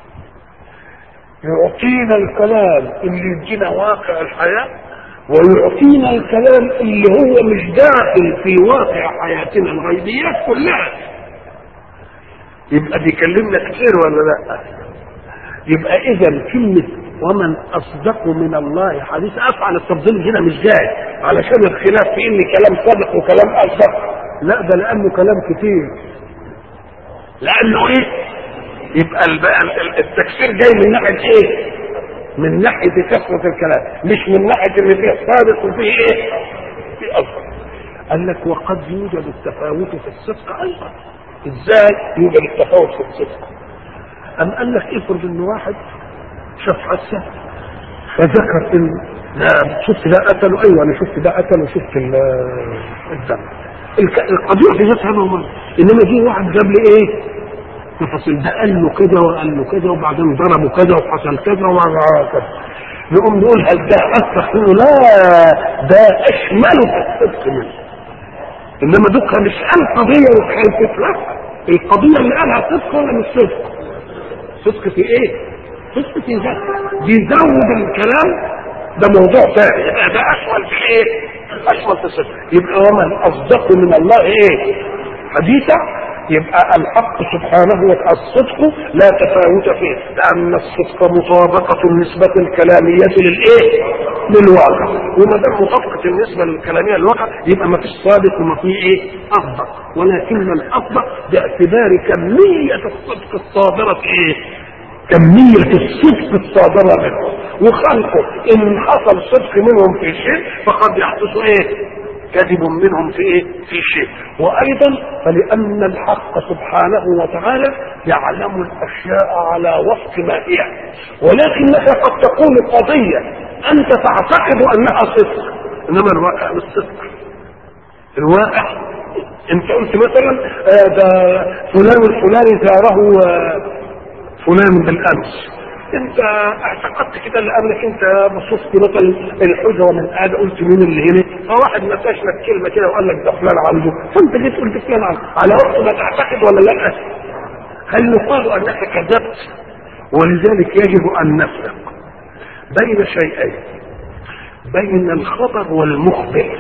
يعطينا الكلام اللي يدينا واقع الحياه ويعطينا الكلام اللي هو مش داخل في واقع حياتنا الغيبيات كلها يبقى بيكلمنا كتير ولا لا يبقى اذا كلمه ومن اصدق من الله حديث افعل التفضيل هنا مش جاي علشان الخلاف في ان كلام صادق وكلام اصدق لا ده لانه كلام كتير لانه ايه يبقى التكفير جاي من ناحيه ايه من ناحيه كثره الكلام مش من ناحيه ان فيه صادق وفيه ايه في اصل قال لك وقد يوجد التفاوت في الصدق ايضا ازاي يوجد التفاوت في الصدق ام قال لك افرض ان واحد شاف حادثه فذكر ان لا شفت ده قتله ايوه انا شفت ده قتله وشفت الدم القضيه في ذاتها نورمال انما جه واحد جاب لي ايه تفاصيل ده قال له كده وقال له كده وبعدين ضربه كذا وحصل كذا وعمل كذا نقوم نقول هل ده اصدق منه لا ده اشمله في الصدق منه انما دوكا مش قال قضيه وكانت لا القضيه اللي قالها صدق ولا مش صدق صدق في ايه صدق في ذات بيزود الكلام ده موضوع ثاني يبقى ده اشمل في ايه اشمل في الصدق يبقى ومن اصدق من الله ايه حديثا يبقى الحق سبحانه وتعالى الصدق لا تفاوت فيه لان الصدق مطابقه النسبه الكلاميه للايه للواقع وما دام مطابقه النسبه الكلاميه للواقع يبقى ما فيش صادق وما فيه ايه اصدق ولكن الاصدق باعتبار كميه الصدق الصادره في ايه كمية الصدق الصادرة منه وخلقه إن حصل صدق منهم في شيء فقد يحدث إيه؟ كذب منهم في ايه في شيء وايضا فلان الحق سبحانه وتعالى يعلم الاشياء على وفق ما هي ولكنك قد تقول قضيه انت تعتقد انها صدق انما الواقع مش صدق الواقع انت قلت مثلا آه ده فلان الفلاني زاره آه فلان بالامس انت اعتقدت كده لانك انت بصصت مثلا الحجره من هذا قلت مين اللي هنا فواحد نتاش لك كلمه كده وقال لك ده فلان عنده فانت جيت قلت فلان عنده على وقت ما تعتقد ولا لا هل يقال انك كذبت ولذلك يجب ان نفرق بين شيئين بين الخبر والمخبر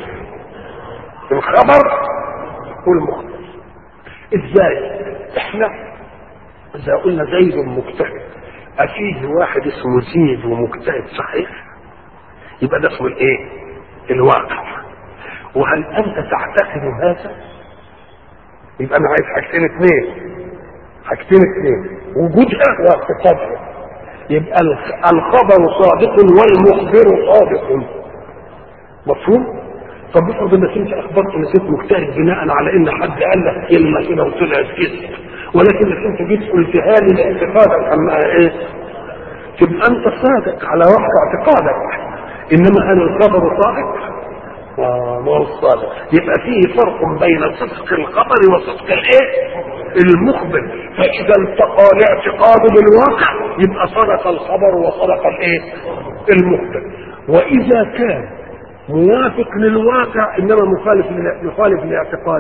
الخبر والمخبر ازاي احنا اذا قلنا زيد مجتهد أفيه واحد اسمه زيد ومجتهد صحيح يبقى ده اسمه الايه الواقع وهل انت تعتقد هذا يبقى انا عايز حاجتين اثنين حاجتين اثنين وجودها واعتقادها يبقى الخبر صادق والمخبر صادق مفهوم طب افرض انك انت اخبرت انك انت مجتهد بناء على ان حد قال لك كلمه كده وطلعت كذب ولكنك انت جيت قلتها لي لاعتقادك انها ايه تبقى انت صادق على وقت اعتقادك انما هل الخبر صادق آه ما هو الصادق يبقى فيه فرق بين صدق الخبر وصدق الايه المخبر فاذا التقى الاعتقاد بالواقع يبقى صدق الخبر وصدق الايه المخبر واذا كان موافق للواقع انما مخالف مخالف للاعتقاد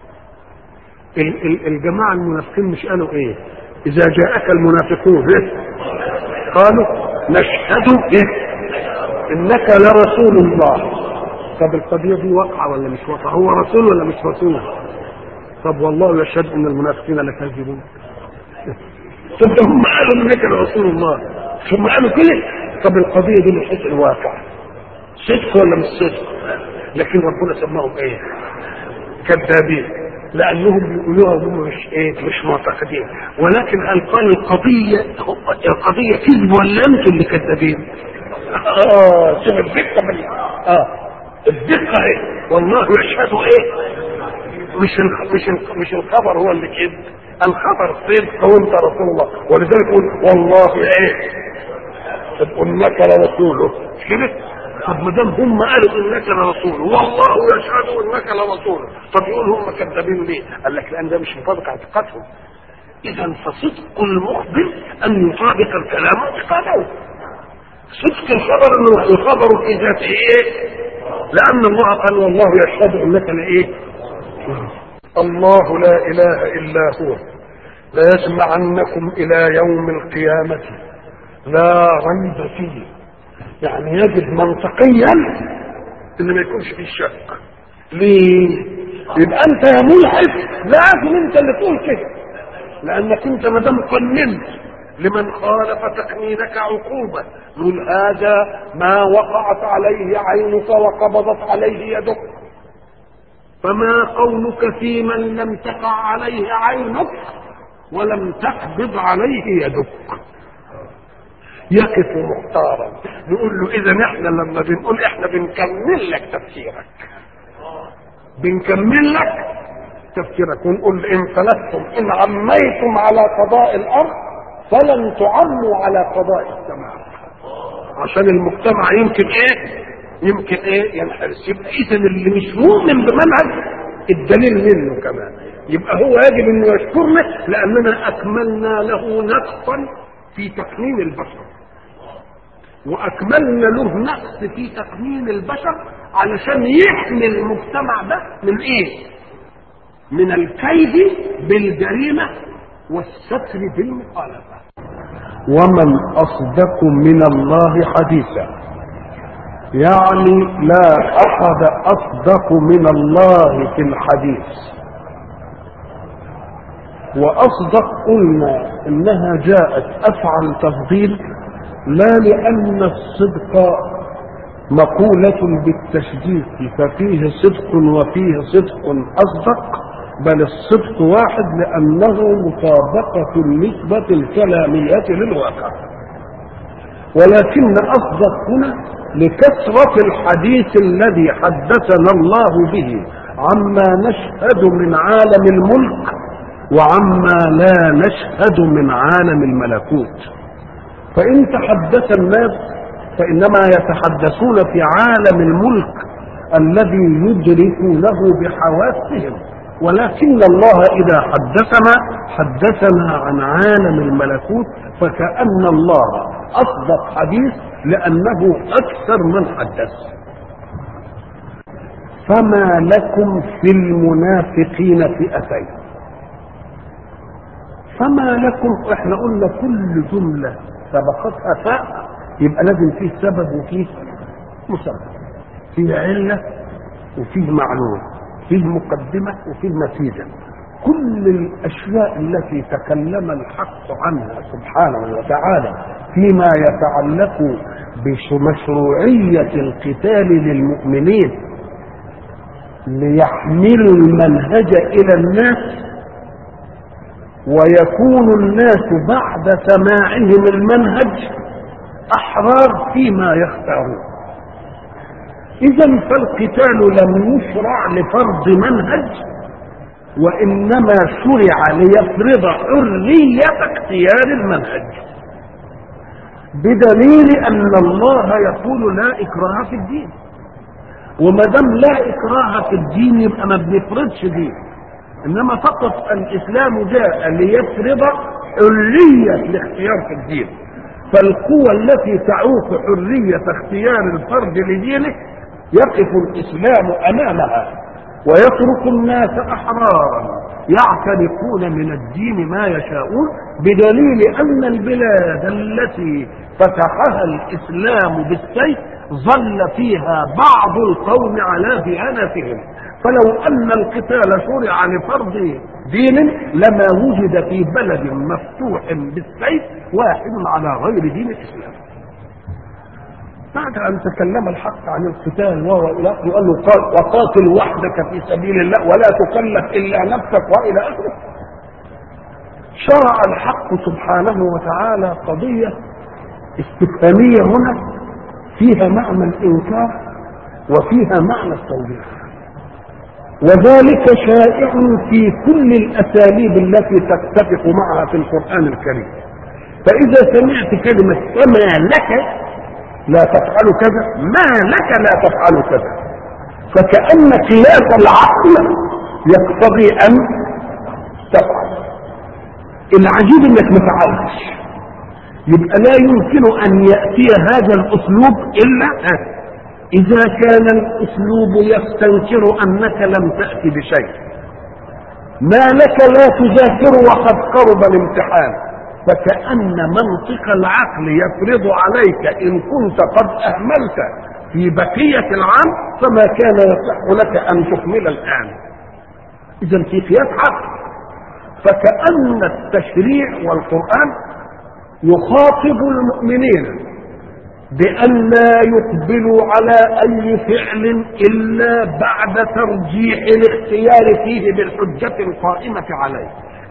الجماعه المنافقين مش قالوا ايه اذا جاءك المنافقون إيه؟ قالوا نشهد إيه؟ انك لرسول الله طب القضيه دي واقعه ولا مش واقعه هو رسول ولا مش رسول طب والله يشهد ان المنافقين لكاذبون طب ده هم قالوا انك لرسول الله ثم قالوا كده طب القضيه دي من حيث الواقع صدق ولا مش صدق لكن ربنا سماهم ايه كذابين لانهم بيقولوها وهم مش ايه مش معتقدين ولكن هل قال القضيه القضيه كذب ولا انتم اللي كذابين اه شوف الدقه من اه الدقه ايه والله يشهد ايه مش ال مش ال مش الخبر هو اللي كذب الخبر صدق وانت رسول الله ولذلك يقول والله ايه طب انك لرسوله مش كده طب ما دام هم قالوا انك لرسول والله يشهد انك لرسول طب يقول هم كذابين ليه؟ قال لك لان ده مش مطابق اعتقادهم اذا فصدق المخبر ان يطابق الكلام اعتقاده صدق الخبر انه الخبر في ذاته ايه؟ لان الله قال والله يشهد انك لايه؟ الله لا اله الا هو ليجمعنكم الى يوم القيامه لا ريب فيه يعني يجب منطقيا ان ما يكونش فيه شك ليه يبقى انت يا ملحد لازم انت اللي تقول كده لانك انت ما دام قننت لمن خالف تقنينك عقوبة نقول هذا ما وقعت عليه عينك وقبضت عليه يدك فما قولك في من لم تقع عليه عينك ولم تقبض عليه يدك يقف محتارا نقول له اذا احنا لما بنقول احنا بنكمل لك تفسيرك بنكمل لك تفسيرك ونقول ان فلتتم ان عميتم على قضاء الارض فلن تعموا على قضاء السماء عشان المجتمع يمكن ايه يمكن ايه ينحرس يبقى اذا اللي مش مؤمن بمنهج الدليل منه كمان يبقى هو يجب انه يشكرنا لاننا اكملنا له نقصا في تقنين البشر واكملنا له نقص في تقنين البشر علشان يحمي المجتمع ده من ايه من الكيد بالجريمه والستر بالمخالفه
ومن أصدق من الله حديثا يعني لا أحد أصدق من الله في الحديث وأصدق قلنا إنها جاءت أفعل تفضيل لا لأن الصدق مقولة بالتشديد ففيه صدق وفيه صدق أصدق بل الصدق واحد لأنه مطابقة النسبة الكلامية للواقع ولكن أصدق هنا لكثرة الحديث الذي حدثنا الله به عما نشهد من عالم الملك وعما لا نشهد من عالم الملكوت فإن تحدث الناس فإنما يتحدثون في عالم الملك الذي يدركونه بحواسهم ولكن الله إذا حدثنا حدثنا عن عالم الملكوت فكأن الله أصدق حديث لأنه أكثر من حدث فما لكم في المنافقين فئتين فما لكم احنا قلنا كل جملة سبقتها فاء يبقى لازم فيه سبب وفيه مسبب فيه علة وفيه معلوم فيه مقدمة وفيه نتيجة كل الأشياء التي تكلم الحق عنها سبحانه وتعالى فيما يتعلق بمشروعية القتال للمؤمنين ليحملوا المنهج إلى الناس ويكون الناس بعد سماعهم المنهج أحرار فيما يختارون إذا فالقتال لم يشرع لفرض منهج وإنما شرع ليفرض حرية اختيار المنهج بدليل أن الله يقول لا إكراه في الدين وما دام لا إكراه في الدين يبقى ما بنفرضش دين إنما فقط الإسلام جاء ليفرض حرية الاختيار في الدين فالقوى التي تعوق حرية اختيار الفرد لدينه يقف الإسلام أمامها ويترك الناس أحرارا يعتنقون من الدين ما يشاءون بدليل أن البلاد التي فتحها الإسلام بالسيف ظل فيها بعض القوم على ديانتهم فلو أن القتال شرع لفرض دين لما وجد في بلد مفتوح بالسيف واحد على غير دين الإسلام بعد أن تكلم الحق عن القتال وهو إلى آخره قال له وقاتل وحدك في سبيل الله ولا تكلف إلا نفسك وإلى آخره شرع الحق سبحانه وتعالى قضية استفهامية هنا فيها معنى الإنكار وفيها معنى التوبيخ وذلك شائع في كل الأساليب التي تتفق معها في القرآن الكريم فإذا سمعت كلمة فما لك لا تفعل كذا ما لك لا تفعل كذا فكأن قياس العقل يقتضي أن تفعل العجيب انك ما فعلتش يبقى لا يمكن ان ياتي هذا الاسلوب الا اذا كان الاسلوب يستنكر انك لم تاتي بشيء ما لك لا تذاكر وقد قرب الامتحان فكأن منطق العقل يفرض عليك إن كنت قد أهملت في بقية العام فما كان يصح لك أن تكمل الآن إذا في قياس عقل فكأن التشريع والقرآن يخاطب المؤمنين بأن لا يقبلوا على أي فعل إلا بعد ترجيح الاختيار فيه بالحجة القائمة عليه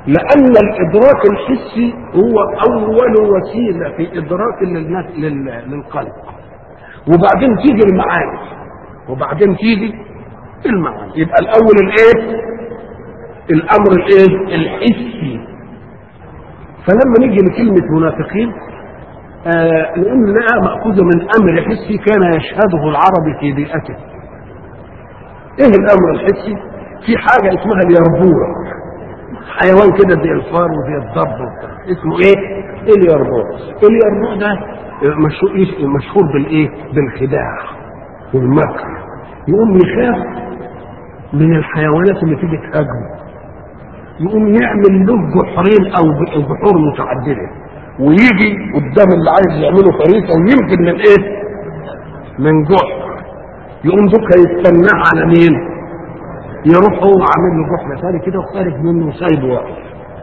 لأن الإدراك الحسي هو أول وسيلة في إدراك للناس لل- للقلب وبعدين تيجي المعاني وبعدين تيجي المعاني يبقى الأول الإيه؟ الأمر الإيه؟ الحسي فلما نيجي لكلمة منافقين آه نقول انها مأخوذة من أمر حسي كان يشهده العربي في بيئته ايه الامر الحسي في حاجة اسمها اليربوع حيوان كده زي الفار وزي الضب وبتاع. اسمه ايه اليربوع اليربوع ده مشهور مشهور بالايه بالخداع والمكر يقوم يخاف من الحيوانات اللي تيجي تهاجمه يقوم يعمل له جحرين او بحور متعدده ويجي قدام اللي عايز يعمله فريسه ويمكن من ايه من جحر يقوم دوكا يستناه على مين يروح هو عامل له جحر ثاني كده وخارج منه وسايبه واقف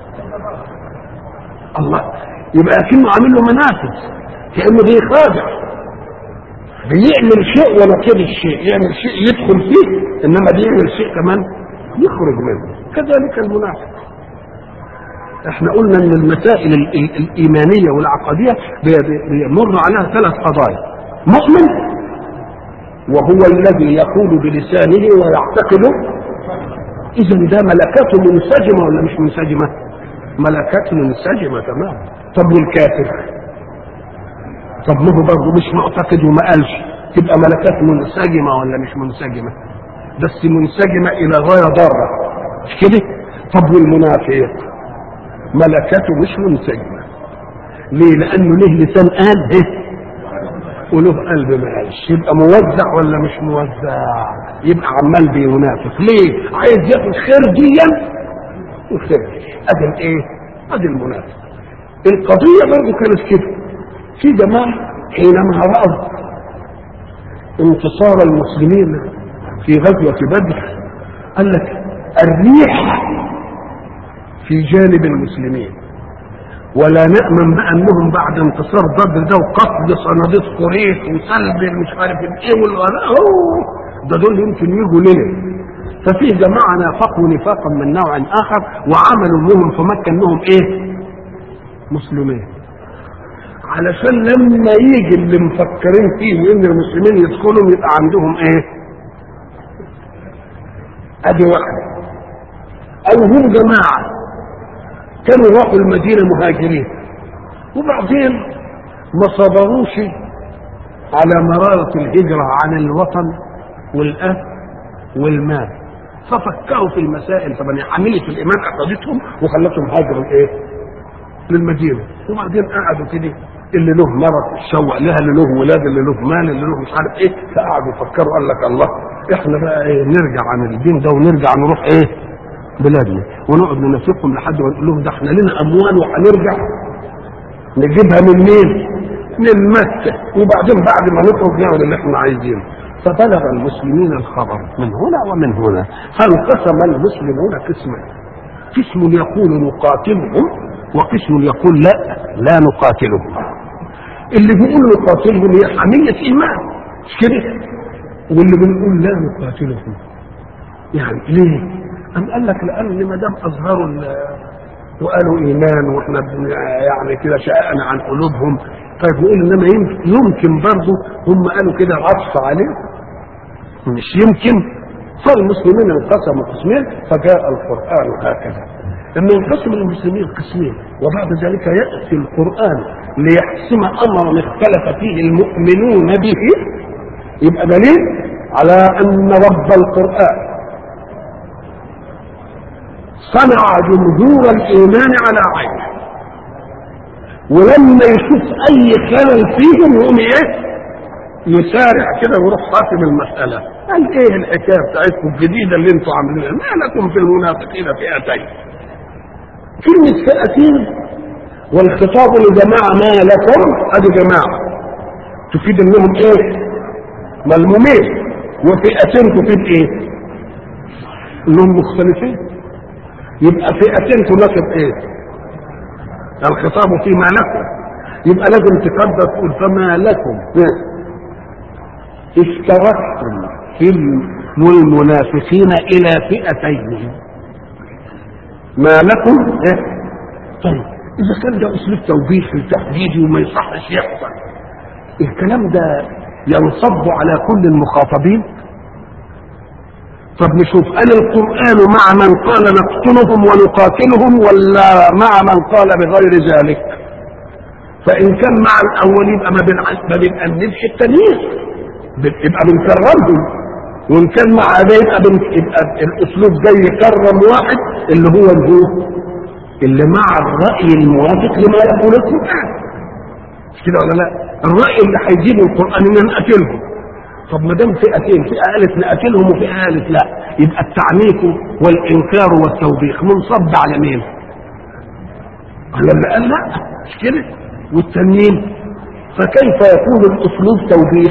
الله يبقى كأنه عامل له منافذ كأنه بيخادع بيعمل شيء ولا كده الشيء يعمل شيء يدخل فيه انما بيعمل شيء كمان يخرج منه كذلك المنافق احنا قلنا ان المسائل ال- ال- الايمانيه والعقديه بي- بي- بيمر عليها ثلاث قضايا مؤمن وهو الذي يقول بلسانه ويعتقد اذا ده ملكات منسجمه ولا مش منسجمه ملكات منسجمه تمام طب والكافر طب ما هو برضه مش معتقد وما قالش تبقى ملكات منسجمه ولا مش منسجمه بس منسجمه الى غايه ضاره مش كده طب والمنافق ملكته مش منسجمه ليه لانه له لسان قال ايه وله قلب ما قالش يبقى موزع ولا مش موزع يبقى عمال بينافق ليه عايز ياخد خير ديا وخير ادي الايه ادي المنافق القضيه برضه كانت كده في جماعه حينما راوا انتصار المسلمين في غزوه بدر قال لك الريح في جانب المسلمين ولا نأمن بأنهم بعد انتصار بدر ده وقتل صناديق قريش وسلب مش عارف ايه ولا أوه ده دول يمكن يجوا لنا ففي جماعة نافقوا نفاقا من نوع آخر وعملوا لهم في مكة انهم ايه؟ مسلمين علشان لما يجي اللي مفكرين فيه وان المسلمين يدخلوا يبقى عندهم ايه؟ ادي واحدة او هم جماعة كانوا راحوا المدينة مهاجرين وبعدين ما صبروش على مرارة الهجرة عن الوطن والأهل والمال ففكروا في المسائل طبعا حملت الإيمان أخذتهم وخلتهم هاجروا إيه؟ للمدينة وبعدين قعدوا كده اللي له مرض شوق لها اللي له ولاد اللي له مال اللي له مش عارف ايه فقعدوا يفكروا قال لك الله احنا بقى ايه نرجع عن الدين ده ونرجع نروح ايه بلادنا ونقعد ننافقهم لحد ما نقول لهم ده احنا لنا اموال وهنرجع نجيبها من مين؟ من مكه وبعدين بعد ما نخرج نعمل اللي احنا عايزينه فبلغ المسلمين الخبر من هنا ومن هنا فانقسم المسلمون قسمين قسم يقول نقاتلهم وقسم يقول لا لا نقاتلهم اللي بيقول نقاتلهم هي حمية إيمان مش كده واللي بنقول لا نقاتلهم يعني ليه؟ أم قال لك لأن ما دام أظهروا ال- وقالوا إيمان وإحنا بن- يعني كده شققنا عن قلوبهم طيب نقول إنما يمكن, يمكن برضه هم قالوا كده عطف عليه مش يمكن فالمسلمين انقسموا قسمين فجاء القرآن هكذا لما ينقسم المسلمين قسمين وبعد ذلك يأتي القرآن ليحسم أمرا اختلف فيه المؤمنون به يبقى دليل على أن رب القرآن صنع جمهور الإيمان على عينه ولما يشوف أي خلل فيهم يقوم إيه؟ يسارع كده ويروح خاتم المسألة قال ايه الحكاية بتاعتكم الجديدة اللي انتوا عاملينها ما لكم في المنافقين فئتين كلمة فئتين والخطاب لجماعة ما لكم ادي جماعة تفيد انهم ايه ملمومين وفئتين تفيد ايه انهم مختلفين يبقى فئتين تناسب ايه الخطاب فيما لكم يبقى لازم تقدر تقول فما لكم اشتركتم في المنافقين الى فئتين ما لكم إيه؟ طيب اذا كان ده اسلوب توبيخ تهديدي وما يصحش يحصل الكلام ده ينصب على كل المخاطبين طب نشوف هل القرآن مع من قال نقتلهم ونقاتلهم ولا مع من قال بغير ذلك فإن كان مع الأول يبقى ما بنع- ما بنأنبش التانيين بن- يبقى بنكرمهم وإن كان مع ده يبقى, بن... يبقى الأسلوب ده يكرم واحد اللي هو الهو اللي مع الرأي الموافق لما يقول القرآن مش كده ولا لا؟ الرأي اللي هيجيبه القرآن إن نقتلهم طب ما دام فئتين فئه قالت نقتلهم وفئه قالت لا يبقى التعنيف والانكار والتوبيخ منصب على مين؟ على اللي قال لا مش كده؟ والتانيين فكيف يكون الاسلوب توبيخ؟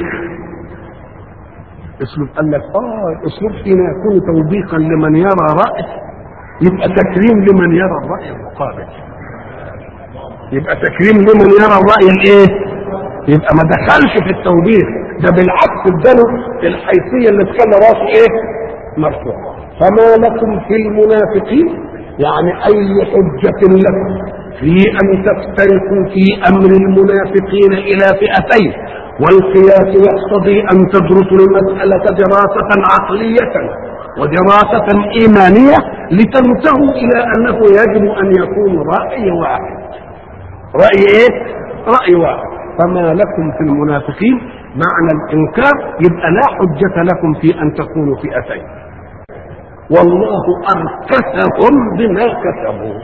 اسلوب قال لك اه الاسلوب حين يكون توبيخا لمن يرى راي يبقى تكريم لمن يرى الراي المقابل يبقى تكريم لمن يرى الراي الايه؟ يبقى ما دخلش في التوبيخ ده بالعكس اداله الحيثيه اللي تخلى راسه ايه؟ مرفوع فما لكم في المنافقين يعني اي حجه لكم في ان تفترقوا في امر المنافقين الى فئتين والقياس يقتضي ان تدرسوا المساله دراسه عقليه ودراسه ايمانيه لتنتهوا الى انه يجب ان يكون راي واحد راي ايه؟ راي واحد فما لكم في المنافقين معنى الانكار يبقى لا حجة لكم في ان تكونوا فئتين والله اركسهم بما كسبوا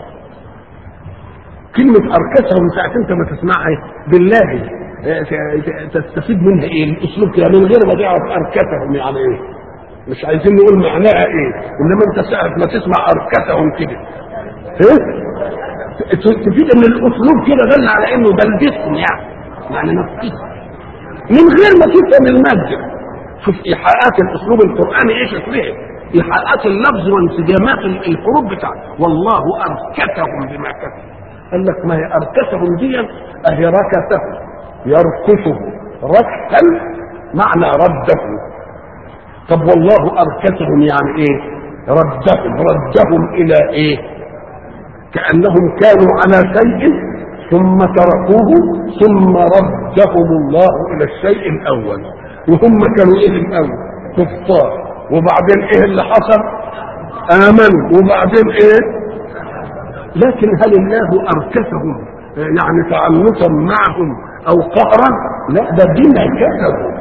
كلمة اركسهم ساعة انت ما تسمعها بالله تستفيد منها ايه الاسلوب كده من غير ما تعرف اركسهم يعني ايه مش عايزين نقول معناها ايه انما انت ساعة ما تسمع اركسهم كده ايه تفيد ان الاسلوب كده دل على انه بلدتهم يعني يعني نفسهم من غير ما تفهم المادة شوف إيحاءات الأسلوب القرآني إيش فيه إيحاءات اللفظ وانسجامات الحروف بتاعته والله أركسهم بما كسبوا قال لك ما هي أركسهم دي أهي ركسه يركسه ركسا معنى رده طب والله أركسهم يعني إيه ردهم ردهم إلى إيه كأنهم كانوا على شيء ثم تركوه ثم ردهم الله الى الشيء الاول وهم كانوا ايه الاول كفار وبعدين ايه اللي حصل امنوا وبعدين ايه لكن هل الله اركسهم يعني تعنتا معهم او قهرا لا ده بما كسبوا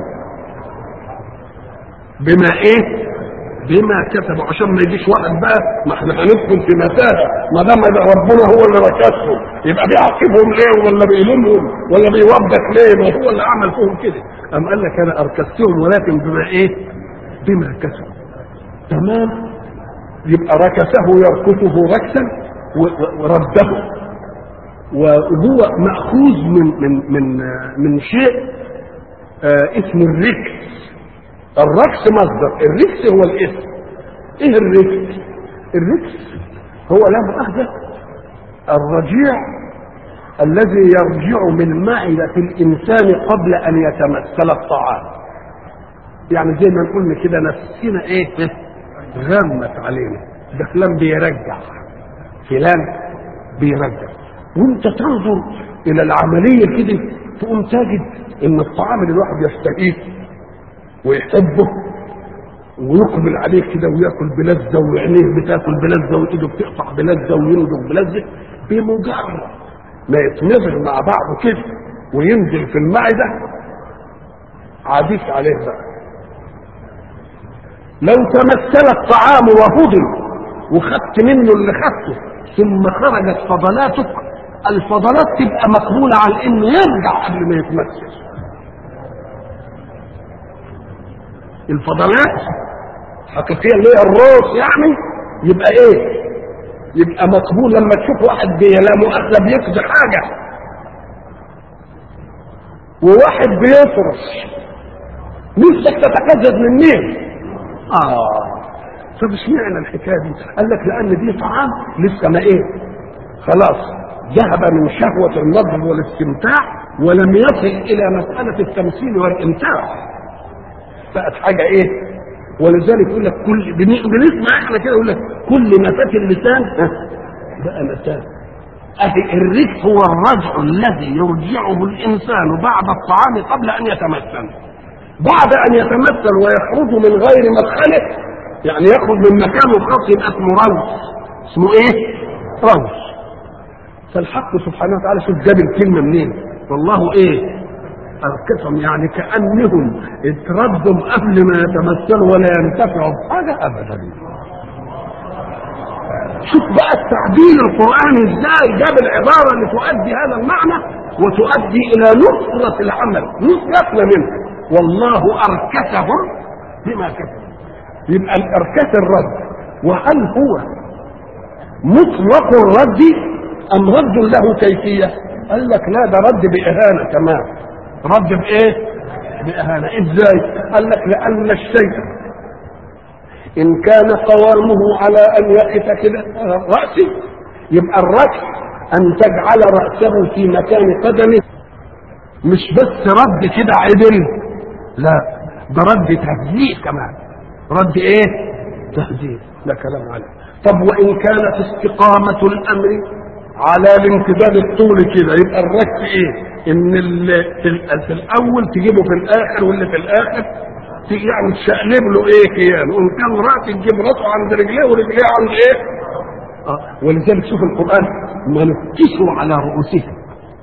بما ايه بما كتبوا عشان ما يجيش واحد بقى ما احنا هندخل في متاهه ما دام ربنا هو اللي ركزهم يبقى بيعاقبهم ليه ولا بيلومهم ولا بيوبخ ليه ما هو اللي عمل فيهم كده قام قال لك انا اركزتهم ولكن بما ايه بما كسبوا تمام يبقى ركسه يركسه ركسا ورده وهو ماخوذ من من من من شيء آه اسمه الركس الركس مصدر الركس هو الاسم ايه الركس الركس هو لا مؤاخذة الرجيع الذي يرجع من معدة الإنسان قبل أن يتمثل الطعام يعني زي ما نقول كده نفسنا ايه غمت علينا ده فلان بيرجع فلان بيرجع وانت تنظر الى العملية كده تقوم تجد ان الطعام اللي الواحد يشتهيه ويحبه ويقبل عليه كده وياكل بلذه وعينيه بتاكل بلذه وايده بتقطع بلذه وينضج بلذه بمجرد ما يتنزل مع بعضه كده وينزل في المعده عاديش عليه بقى لو تمثل الطعام وهضم وخدت منه اللي خدته ثم خرجت فضلاتك الفضلات تبقى مقبوله على انه يرجع قبل ما يتمثل الفضلات حقيقيا اللي هي الروس يعني يبقى ايه يبقى مقبول لما تشوف واحد لا مؤاخذه بيقضي حاجه وواحد بيفرش نفسك تتقزز من مين اه طب اشمعنى الحكايه دي قال لك لان دي طعام لسه ما ايه خلاص ذهب من شهوه النظر والاستمتاع ولم يصل الى مساله التمثيل والامتاع بقت حاجه ايه ولذلك يقول لك كل بنسمع احنا كده يقول لك كل ما فات اللسان بقى نتاج أهي الرزق هو الرجع الذي يرجعه الإنسان بعد الطعام قبل أن يتمثل بعد أن يتمثل ويخرج من غير مدخله يعني يخرج من مكانه الخاص يبقى اسمه روث اسمه ايه؟ روث فالحق سبحانه وتعالى شوف جاب الكلمة منين والله ايه؟ أركسهم يعني كأنهم اتردوا قبل ما يتمثلوا ولا ينتفعوا بحاجة أبدا شوف بقى التعبير القرآني ازاي جاب العبارة اللي تؤدي هذا المعنى وتؤدي إلى نصرة العمل نصرتنا منه والله أركسهم بما كسبوا يبقى الإركاس الرد وهل هو مطلق الرد أم رد له كيفية؟ قال لك لا ده رد بإهانة كمان رد بإيه؟ بإهانة إزاي؟ قال لك لأن الشيء إن كان قوامه على أن يقف كده رأسي يبقى الركس أن تجعل رأسه في مكان قدمه مش بس رد كده عدل لا ده رد تهديد كمان رد ايه؟ تهديد ده كلام عليه طب وإن كانت استقامة الأمر على الامتداد الطولي كده يبقى الركس ايه؟ ان اللي في, ال- في الاول تجيبه في الاخر واللي في الاخر ت- يعني تشقلب له ايه كيان وان كان راس تجيب راسه عند رجليه ورجليه عند ايه؟ اه ولذلك شوف القران ما نكتشوا على رؤوسهم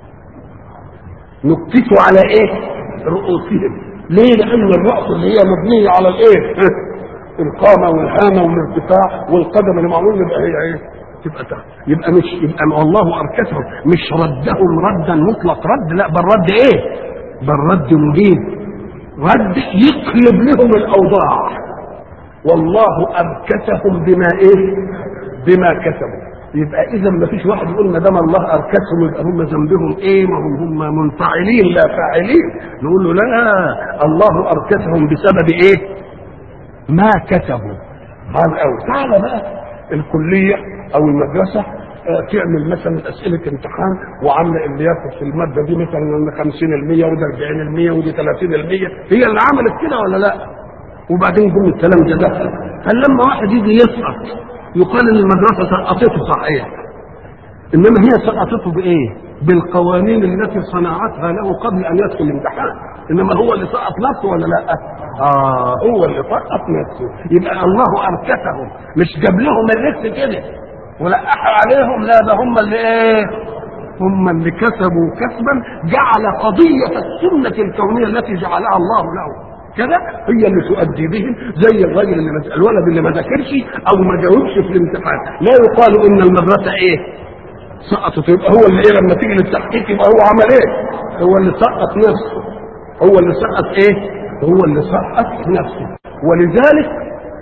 نكتشوا على ايه؟ رؤوسهم ليه؟ لان الراس اللي هي مبنيه على الايه؟ القامه والهامه والارتفاع والقدم اللي معمول يبقى هي ايه؟ تبقى تحت يبقى مش يبقى والله اركسهم مش ردهم ردا مطلق رد لا بل رد ايه؟ بل رد مبين رد يقلب لهم الاوضاع والله اركسهم بما ايه؟ بما كسبوا يبقى اذا ما فيش واحد يقول ما دام الله اركسهم يبقى هم ذنبهم ايه ما هم هم منفعلين لا فاعلين نقول له لا الله اركسهم بسبب ايه؟ ما كتبوا قال أو تعالى بقى الكلية أو المدرسة آه، تعمل مثلا أسئلة امتحان وعاملة اللي ياخد في المادة دي مثلا 50% وده 40% ودي 30% هي اللي عملت كده ولا لا؟ وبعدين جم الكلام ده دخل هل لما واحد يجي يسقط يقال ان المدرسة سقطته صحيح انما هي سقطته بايه؟ بالقوانين التي صنعتها له قبل ان يدخل الامتحان انما هو اللي سقط نفسه ولا لا؟ اه هو اللي سقط نفسه يبقى الله اركسهم مش جاب لهم الرزق كده ولقح عليهم لا ده هم اللي ايه؟ هم اللي كسبوا كسبا جعل قضية السنة الكونية التي جعلها الله له كده هي اللي تؤدي بهم زي الراجل اللي ما الولد اللي ما ذاكرش او ما جاوبش في الامتحان لا يقال ان المدرسه ايه سقطت يبقى هو اللي ايه لما تيجي للتحقيق يبقى هو عمل ايه هو اللي سقط نفسه هو اللي سقط ايه هو اللي سقط نفسه ولذلك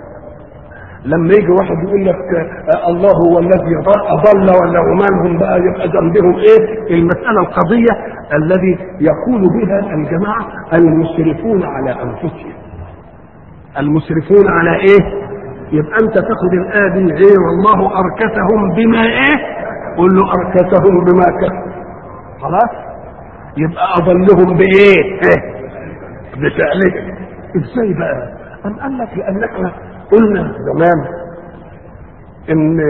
لما يجي واحد يقول لك آه، الله هو الذي اضل ولا ومالهم بقى يبقى ذنبهم ايه؟ المساله القضيه الذي يقول بها الجماعه المسرفون على انفسهم. المسرفون على ايه؟ يبقى انت تاخد الايه دي ايه والله اركسهم بما ايه؟ قول له اركسهم بما كسبوا. خلاص؟ يبقى اضلهم بايه؟ ايه؟ بفعلهم. ازاي بقى؟ أم قال لك لان احنا قلنا زمان ان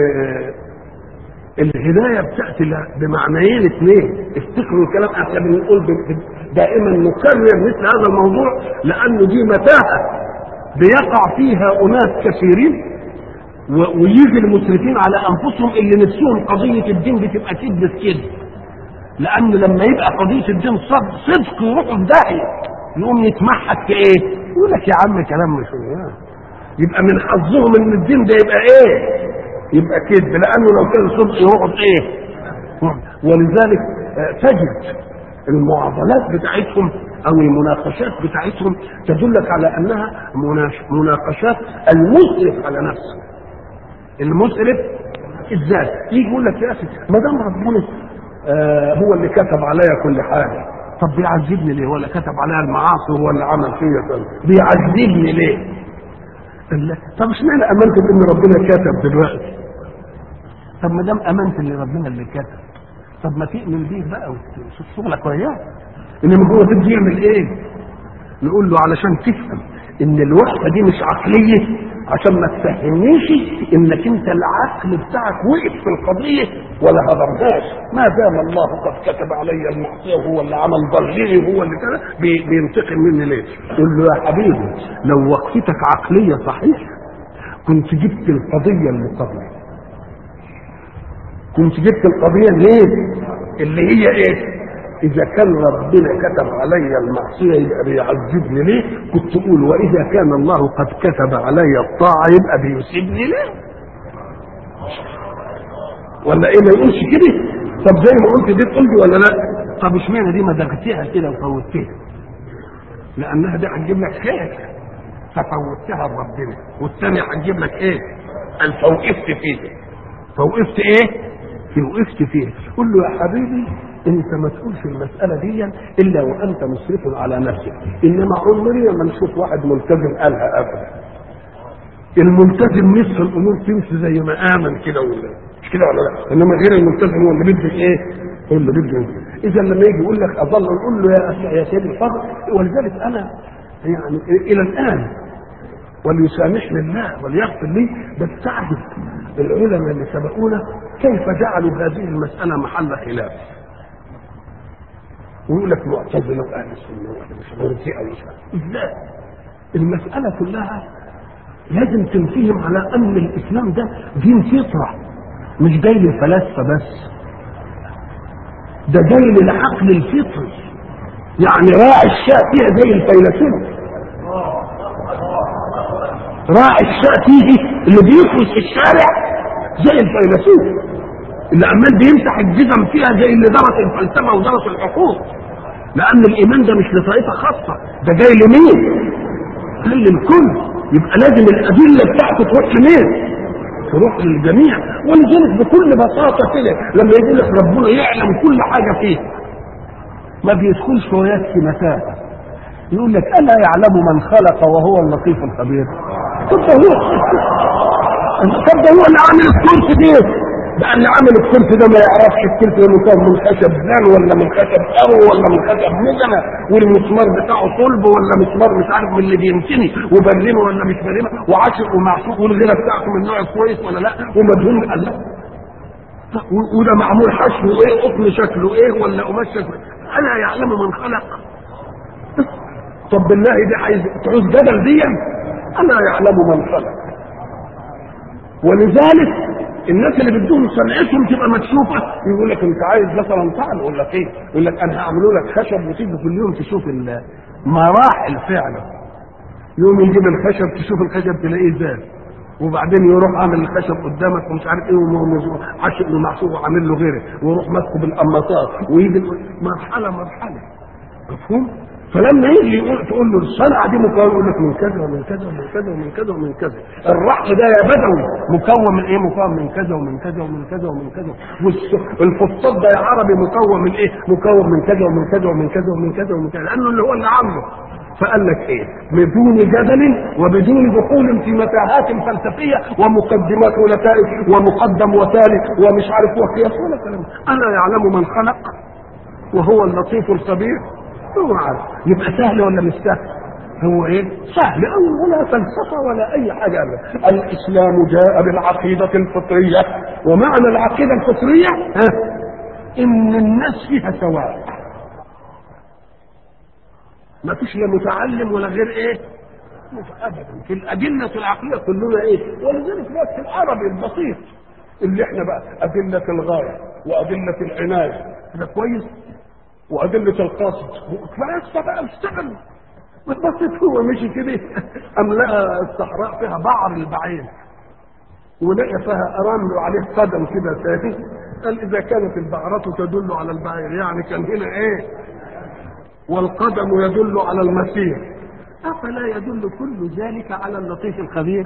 الهدايه بتاتي بمعنيين اثنين افتكروا الكلام احنا بنقول ب- ب- دائما نكرر مثل هذا الموضوع لانه دي متاهه بيقع فيها اناس كثيرين و- ويجي المسرفين على انفسهم اللي نفسهم قضيه الدين بتبقى كذب كده لان لما يبقى قضيه الدين صدق صدق يروحوا في داهيه يقوم يتمحك في ايه؟ يقول لك يا عم كلام مش يعني. يبقى من حظهم ان الدين ده يبقى ايه؟ يبقى كذب لانه لو كان صدق يقعد ايه؟ ولذلك آه، تجد المعضلات بتاعتهم او المناقشات بتاعتهم تدلك على انها مناش- مناقشات المسرف على نفسه المسرف ازاي؟ يجي يقول لك يا اخي ما دام ربنا آه هو اللي كتب عليا كل حاجه طب بيعذبني ليه؟ ولا كتب عليا المعاصي هو اللي عمل فيا كده بيعذبني ليه؟ قال لا طب اشمعنى امنت بان ربنا كتب دلوقتي؟ طب ما دام امنت ان ربنا اللي كتب طب ما تؤمن بيه بقى وتشوف شغلك وياه انما هو تبدي يعمل ايه؟ نقول له علشان تفهم ان الوحده دي مش عقليه عشان ما تفهمنيش انك انت العقل بتاعك وقف في القضيه ولا هضمهاش ما دام الله قد كتب علي المعصيه وهو اللي عمل ضليلي وهو اللي كده بي- بينتقم مني ليه؟ قول له يا حبيبي لو وقفتك عقليه صحيح كنت جبت القضيه المقابله كنت جبت القضيه ليه؟ اللي هي ايه؟ إذا كان ربنا كتب علي المعصية يبقى بيعذبني ليه؟ كنت أقول وإذا كان الله قد كتب علي الطاعة يبقى بيسيبني ليه؟ ولا إيه ما يقولش كده؟ طب زي ما قلت دي تقول لي ولا لا؟ طب اشمعنى دي ما دغتها كده وفوتها؟ لأنها دي هتجيب لك خير ففوتها لربنا والثانية هتجيب لك إيه؟ أن فوقفت فيه فوقفت إيه؟ في وقفت فيه قول له يا حبيبي انت ما تقولش المساله دي الا وانت مسرف على نفسك انما عمرنا ما نشوف واحد ملتزم قالها ابدا الملتزم نصف الامور تمشي زي ما امن كده ولا مش كده ولا لا انما غير الملتزم هو اللي بيدي ايه هو اللي بيدي اذا لما يجي يقول لك اظل نقول له يا أخي- يا سيدي الفضل ولذلك انا يعني الى الان وليسامحني الله وليغفر لي بستعجب العلماء اللي سبقونا كيف جعلوا هذه المسألة محل خلاف ويقول لك معتزلة وأهل السنة وأهل مرجئة ومش عارف. ازاي؟ المسألة كلها لازم تنفهم على أن الإسلام ده دين فطرة مش جاي للفلاسفة بس ده جاي للعقل الفطري يعني راعي الشاء فيها زي الفيلسوف راعي الشاء فيه اللي بيفرش في الشارع زي الفيلسوف اللي عمال بيمسح الجزم فيها زي اللي درس الفلسفه ودرس العقول لان الايمان ده مش لطائفه خاصه ده جاي لمين؟ جاي للكل يبقى لازم الادله بتاعته تروح لمين؟ تروح للجميع ولذلك بكل بساطه كده لما يقول لك ربنا يعلم كل حاجه فيه ما بيدخلش ويكفي مسافه يقول لك الا يعلم من خلق وهو اللطيف الخبير طب ده هو طب ده هو اللي عامل الكرسي ده ده اللي عامل الكرسي ده ما يعرفش الكرسي ده مكون من خشب زان ولا من خشب قرو ولا من خشب مزنه والمسمار بتاعه صلب ولا مسمار مش عارف من اللي بيمتني وبرمه ولا مش برمه وعاشق ومعشوق والغيره بتاعته من نوع كويس ولا لا ومدهون قال لا و- وده معمول حشو ايه قطن شكله ايه ولا قماش شكله الا يعلم من خلق طب بالله دي عايز تعوز جدل دي الا يعلم من خلق ولذلك الناس اللي بدهم صنعتهم تبقى مكشوفه يقول لك انت عايز مثلا طعن يقول لك ايه؟ يقول لك انا هعمله لك خشب وتيجي كل يوم تشوف ال- مراحل فعله يوم يجيب الخشب تشوف الخشب تلاقيه زاد وبعدين يروح عامل الخشب قدامك ومش عارف ايه وم- عاشق ومعصوب وعامل له غيره ويروح ماسكه بالقماطات ويجي مرحله مرحله مفهوم؟ فلما يجي يقول تقول له الصنعه دي مكون يقول لك من كذا ومن كذا ومن كذا ومن كذا ومن كذا الرحل ده يا بدوي مكون من ايه؟ مكون من كذا ومن كذا ومن كذا ومن كذا والفسطاط ده يا عربي مكون من ايه؟ مكون من كذا ومن كذا ومن كذا ومن كذا ومن كذا لانه اللي هو اللي عامله فقال لك ايه؟ بدون جدل وبدون دخول في متاهات فلسفيه ومقدمات ونتائج ومقدم وثالث ومش عارف وقياس ولا كلام الا يعلم من خلق وهو اللطيف الخبير هو عارف يبقى سهل ولا مش سهل هو ايه سهل أوي ولا فلسفه ولا اي حاجه أبدا الاسلام جاء بالعقيده الفطريه ومعنى العقيده الفطريه ها ان الناس فيها سواء ما فيش لا متعلم ولا غير ايه ابدا في الادله العقليه كلنا ايه ولذلك بقى في العربي البسيط اللي احنا بقى ادله الغايه وادله العنايه ده كويس وأدلة القاصد فلسه بقى اشتغل بسيط هو مشي كده أم لقى الصحراء فيها بعر البعير ولقى فيها أرامل وعليه قدم كده ثابت قال إذا كانت البعرة تدل على البعير يعني كان هنا إيه والقدم يدل على المسير أفلا يدل كل ذلك على اللطيف الخبير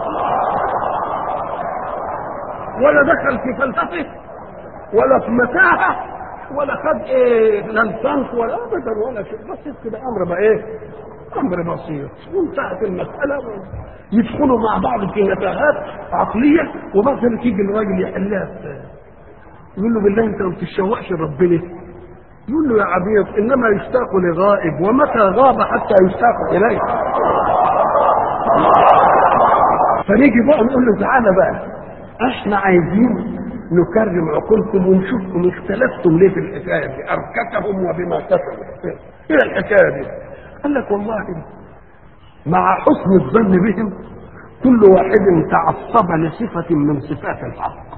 ولا دخل في فلسفه ولا في متاهه ولا خد ايه لا الفنك ولا ابدا ولا شيء بسيط كده امر بقى ايه امر بسيط وانتهت المساله يدخلوا مع بعض في متاهات عقليه وبعدين تيجي الراجل يحلها يقول له بالله انت ما بتتشوقش لربنا يقول له يا عبيط انما يشتاق لغائب ومتى غاب حتى يشتاق اليه فنيجي بقى نقول له تعالى بقى احنا عايزين نكرم عقولكم ونشوفكم اختلفتم ليه في الحكايه دي اركتهم وبما كسبوا ايه الحكايه دي؟ قال لك والله مع حسن الظن بهم كل واحد تعصب لصفة من صفات الحق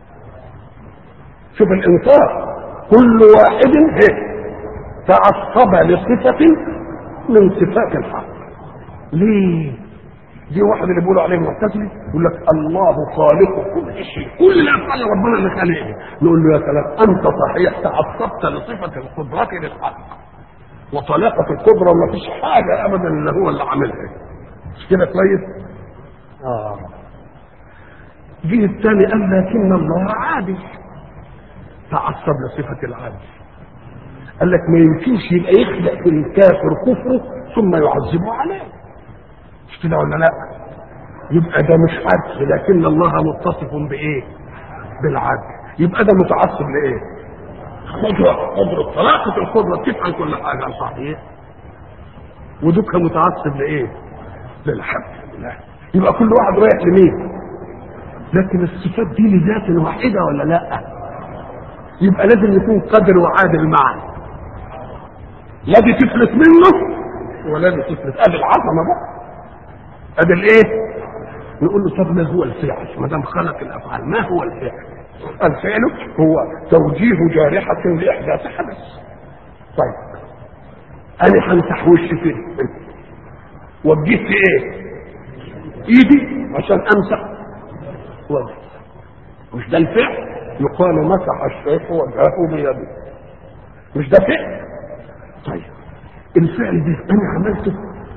شوف الإنصاف كل واحد إيه؟ تعصب لصفة من صفات الحق ليه؟ دي واحد اللي بيقولوا عليه معتزلي يقول لك الله خالق كل شيء كل الافعال ربنا اللي خالقها نقول له يا سلام انت صحيح تعصبت لصفه القدره للحق وطلاقه القدره ما فيش حاجه ابدا الا هو اللي عاملها مش كده كويس؟ اه جه الثاني قال لكن الله عادل تعصب لصفه العادل قال لك ما يمكنش يبقى يخلق في الكافر كفره ثم يعذبه عليه مش كده ولا لا يبقى ده مش عدل لكن الله متصف بايه بالعدل يبقى ده متعصب لايه قدرة قدرة طلاقة القدرة تفعل كل حاجة صحيح ودك متعصب لايه للحق لا يبقى كل واحد رايح لمين لكن الصفات دي لذات واحدة ولا لا يبقى لازم يكون قدر وعادل معا لا دي تفلت منه ولا دي تفلت ادي العظمه بقى ادي الايه نقول له طب ما هو الفعل ما دام خلق الافعال ما هو الفعل الفعل هو توجيه جارحة لإحداث حدث طيب أنا همسح وشي فين وجهت إيه إيدي عشان أمسح وجهي مش ده الفعل يقال مسح الشيخ وجهه بيده مش ده فعل طيب الفعل ده أنا عملته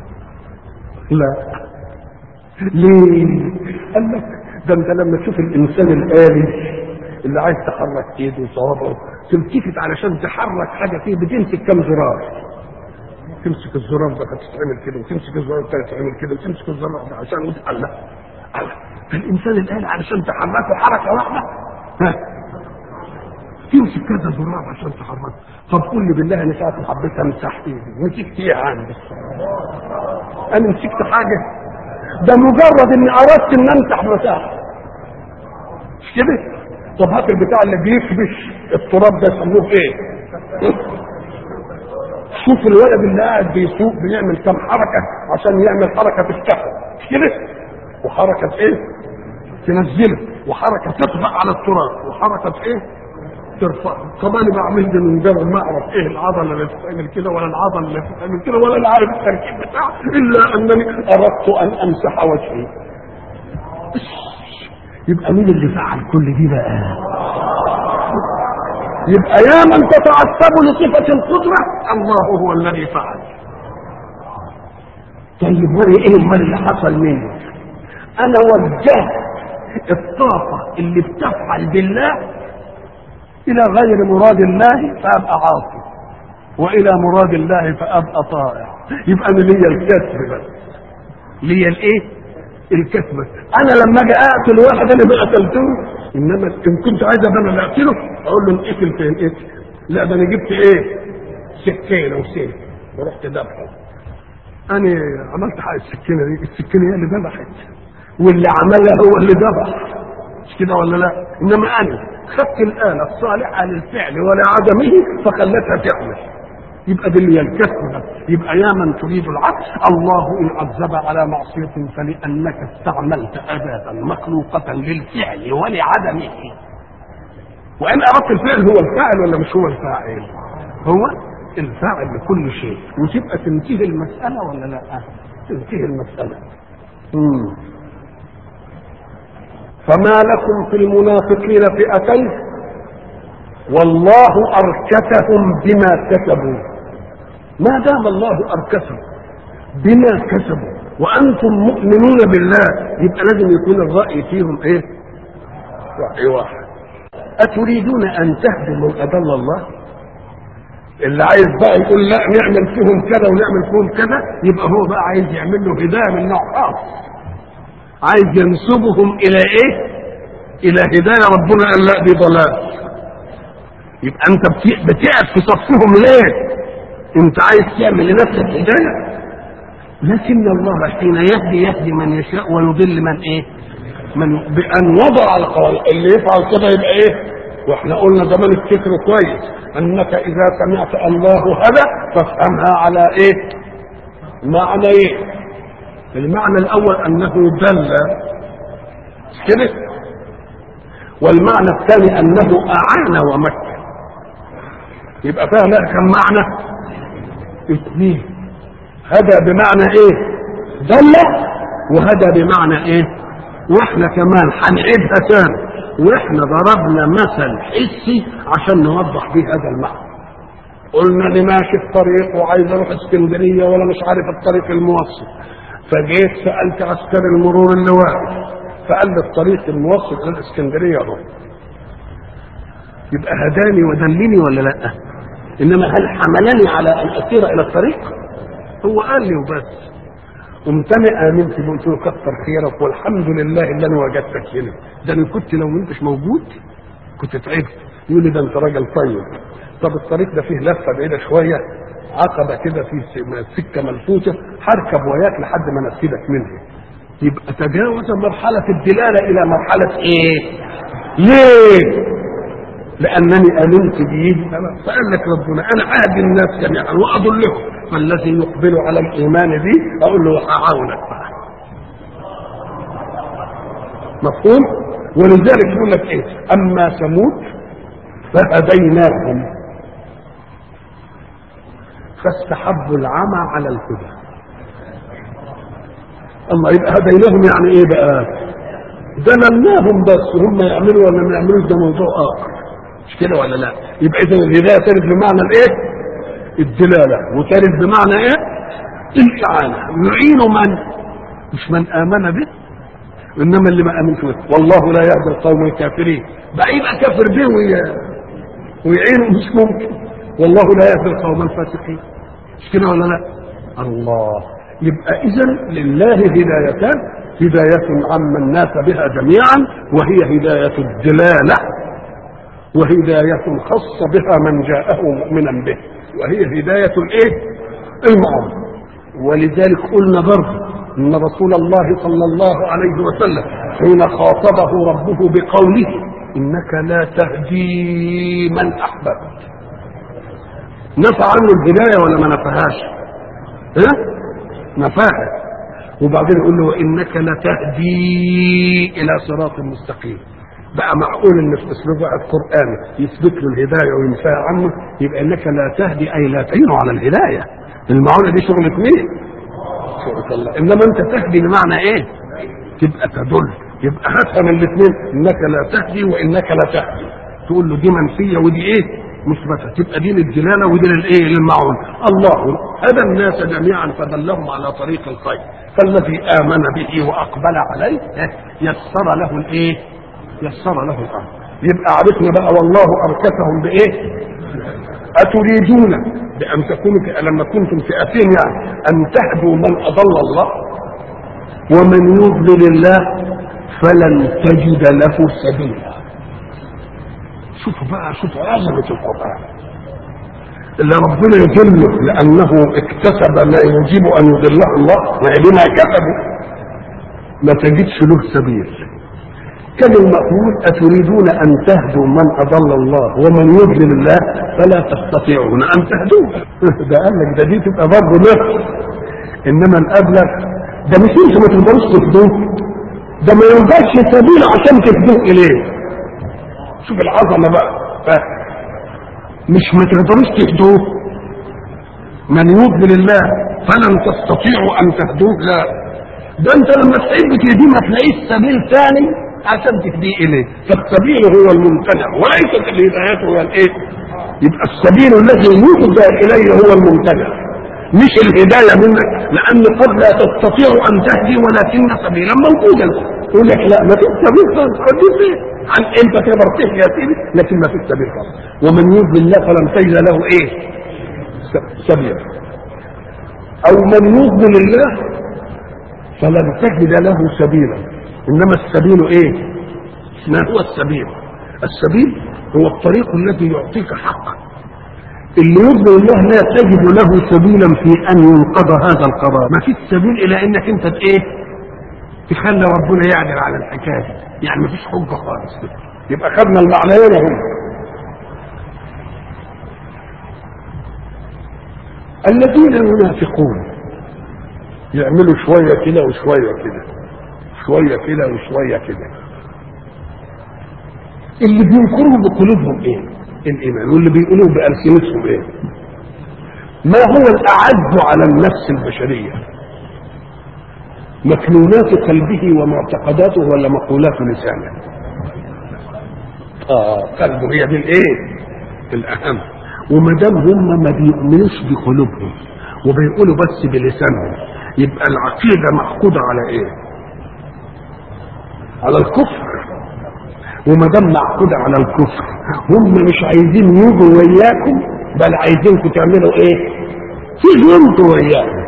لا ليه قال لك ده انت لما تشوف الانسان الالي اللي عايز تحرك ايده وصوابعه تلتفت علشان تحرك حاجه فيه بتمسك كم زرار تمسك الزرار ده تتعمل كده وتمسك الزرار الثاني تتعمل كده وتمسك الزرار ده عشان الله الله فالانسان الالي علشان تحركه حركه واحده ها تمسك كذا زرار عشان تحركه طب قول لي بالله انا ساعه ما حبيت امسح ايدي مسكت ايه عندي انا مسكت حاجه ده مجرد اني اردت ان امسح مساحه مش كده طب هات البتاع اللي بيكبش التراب ده يسموه ايه شوف الولد اللي قاعد بيسوق بيعمل كم حركه عشان يعمل حركه تفتحه مش كده وحركه ايه تنزله وحركه تطبق على التراب وحركه ايه ترفع طب انا بعمل ده من غير ما اعرف ايه العضله اللي بتتعمل كده ولا العضله اللي بتتعمل كده ولا انا عارف التركيب بتاعها الا انني اردت ان امسح وجهي يبقى مين اللي فعل كل دي بقى يبقى يا من تتعصب لصفة القدرة الله هو الذي فعل طيب وري ايه المال اللي حصل مني انا وجهت الطاقة اللي بتفعل بالله الى غير مراد الله فابقى عاصي والى مراد الله فابقى طائع يبقى انا ليا الكسب بس ليا الايه الكسب انا لما اجي اقتل واحد انا بقى قتلته انما ان كنت عايز ابقى انا اللي اقتله اقول له انقتل فين اقتل لا ده انا جبت ايه سكينه وسيف ورحت ذبحه انا عملت حاجه السكينه دي السكينه هي اللي ذبحت واللي عملها هو اللي ذبح مش كده ولا لا انما انا خدت الآلة الصالحة للفعل ولعدمه فخلتها تعمل يبقى دي اللي الكسب يبقى يا من تريد العدل الله ان عذب على معصيه فلانك استعملت اداه مخلوقه للفعل ولعدمه وان اردت الفعل هو الفاعل ولا مش هو الفاعل هو الفاعل لكل شيء وتبقى تنتهي المساله ولا لا تنتهي المساله مم. فما لكم في المنافقين فئتين والله أركسهم بما كسبوا ما دام الله أركسهم بما كسبوا وأنتم مؤمنون بالله يبقى لازم يكون الرأي فيهم إيه؟ رأي واحد أتريدون أن تهدوا من أضل الله؟ اللي عايز بقى يقول لا نعمل فيهم كذا ونعمل فيهم كذا يبقى هو بقى عايز يعمل له هدايه من نوع خاص عايز ينسبهم الى ايه الى هدايه ربنا قال لا دي ضلال يبقى انت بتقف في صفهم ليه انت عايز تعمل لنفسك هدايه لكن الله حين يهدي يهدي من يشاء ويضل من ايه من بان وضع القوانين اللي يفعل كده يبقى ايه واحنا قلنا زمان افتكروا كويس انك اذا سمعت الله هدى فافهمها على ايه معنى ايه المعنى الاول انه دل مش كده والمعنى الثاني انه اعان ومكن يبقى فيها لها كم معنى اثنين هدى بمعنى ايه دل وهدى بمعنى ايه واحنا كمان هنعيدها تاني واحنا ضربنا مثل حسي عشان نوضح به هذا المعنى قلنا اللي ماشي في طريق وعايز اروح اسكندريه ولا مش عارف الطريق الموصل فجيت سالت عسكري المرور اللي واقف فقال لي الطريق الموصل الى الاسكندريه اهو يبقى هداني ودلني ولا لا انما هل حملني على ان اسير الى الطريق هو قال لي وبس قمت انا امنت قلت له كتر خيرك والحمد لله اللي انا وجدتك هنا ده انا كنت لو ما انتش موجود كنت تعبت يقول لي ده انت راجل طيب طب الطريق ده فيه لفه بعيده شويه عقبه كده في سكه ملفوته هركب وياك لحد ما انفذك منها يبقى تجاوز مرحله الدلاله الى مرحله ايه؟ ليه؟ لانني امنت به فقال لك ربنا انا اهدي الناس جميعا واضلهم فالذي يقبل على الايمان بي اقول له هعاونك بقى مفهوم ولذلك يقول لك ايه اما ثمود فهديناهم فاستحبوا العمى على الهدى الله يبقى هديناهم يعني ايه بقى دللناهم بس هم يعملوا ولا ما يعملوش ده موضوع اخر مش كده ولا لا يبقى اذا الهدايه ترد بمعنى الايه الدلاله وترد بمعنى ايه الاعانه يعين من مش من امن به انما اللي ما امنش به والله لا يهدي القوم الكافرين بقى يبقى كافر به ويعينه مش ممكن والله لا يهدي القوم الفاسقين مش كده ولا لا الله يبقى اذا لله هدايتان هداية عم الناس بها جميعا وهي هداية الدلالة وهداية خاصة بها من جاءه مؤمنا به وهي هداية الايه المعروف ولذلك قلنا برضه ان رسول الله صلى الله عليه وسلم حين خاطبه ربه بقوله انك لا تهدي من احببت نفى عنه الهدايه ولا ما نفهاش ها نفاها وبعدين يقول له انك لتهدي الى صراط مستقيم بقى معقول ان في اسلوب القران يثبت له الهدايه وينفى عنه يبقى انك لا تهدي اي لا تعين على الهدايه المعونه دي شغلة مين؟ شغلة الله انما انت تهدي بمعنى ايه؟ تبقى تدل يبقى هفهم الاثنين انك لا تهدي وانك لا تهدي تقول له دي منفيه ودي ايه؟ مثبته تبقى دي للدلاله ودي للايه؟ للمعون الله هدى الناس جميعا فدلهم على طريق الخير فالذي امن به واقبل عليه يسر له الايه؟ يسر له الامر يبقى عرفنا بقى والله اركسهم بايه؟ اتريدون بان تكونوا في لما كنتم فئتين يعني ان تهدوا من اضل الله ومن يضلل الله فلن تجد له سبيلا شوفوا بقى شوفوا عظمه القران اللي ربنا يضله لانه اكتسب ما يجب ان يضله الله بما كسبوا ما تجدش له سبيل كان المقول أتريدون أن تهدوا من أضل الله ومن يضلل الله فلا تستطيعون أن تهدوه ده قال لك ده دي تبقى برضه نفس إنما الأبلغ ده مش انتوا ما تقدروش تهدوه ده ما يوجدش سبيل عشان تهدوه إليه شوف العظمة بقى ف... مش ما تقدروش تهدوه من يضلل الله فلن تستطيعوا أن تهدوه لا ده انت لما تحب تهديه ما تلاقيش سبيل ثاني عشان تهديه اليه فالسبيل هو الممتنع وليست الهدايات هو الايه يبقى السبيل الذي يهدى اليه هو الممتنع مش الهدايه منك لان قد لا تستطيع ان تهدي ولكن سبيلا موجودا يقول لك لا ما فيش سبيل خالص خديه فين عن انت تقدر تهدي يا سيدي لكن ما فيش سبيل خالص ومن يضلل الله فلن تجد له ايه سبيل او من يضلل الله فلن تجد له سبيلا انما السبيل ايه ما هو السبيل السبيل هو الطريق الذي يعطيك حقا اللي يرضي الله لا تجد له سبيلا في ان ينقض هذا القرار ما فيش سبيل الى انك انت ايه تخلي ربنا يعدل على الحكايه دي. يعني ما فيش حجه خالص
يبقى خدنا المعنيين هم
الذين ينافقون
يعملوا شويه كده وشويه كده شويه كده وشويه كده
اللي بينكروا بقلوبهم ايه الايمان واللي بيقولوه بالسنتهم ايه ما هو الاعز على النفس البشريه مكنونات قلبه ومعتقداته ولا مقولات لسانه
اه قلبه هي دي الايه
الاهم وما دام هم ما بيؤمنوش بقلوبهم وبيقولوا بس بلسانهم يبقى العقيده معقوده على ايه على الكفر وما دام معقوده على الكفر هم مش عايزين يجوا وياكم بل عايزينكم تعملوا ايه تيجوا انتوا وياهم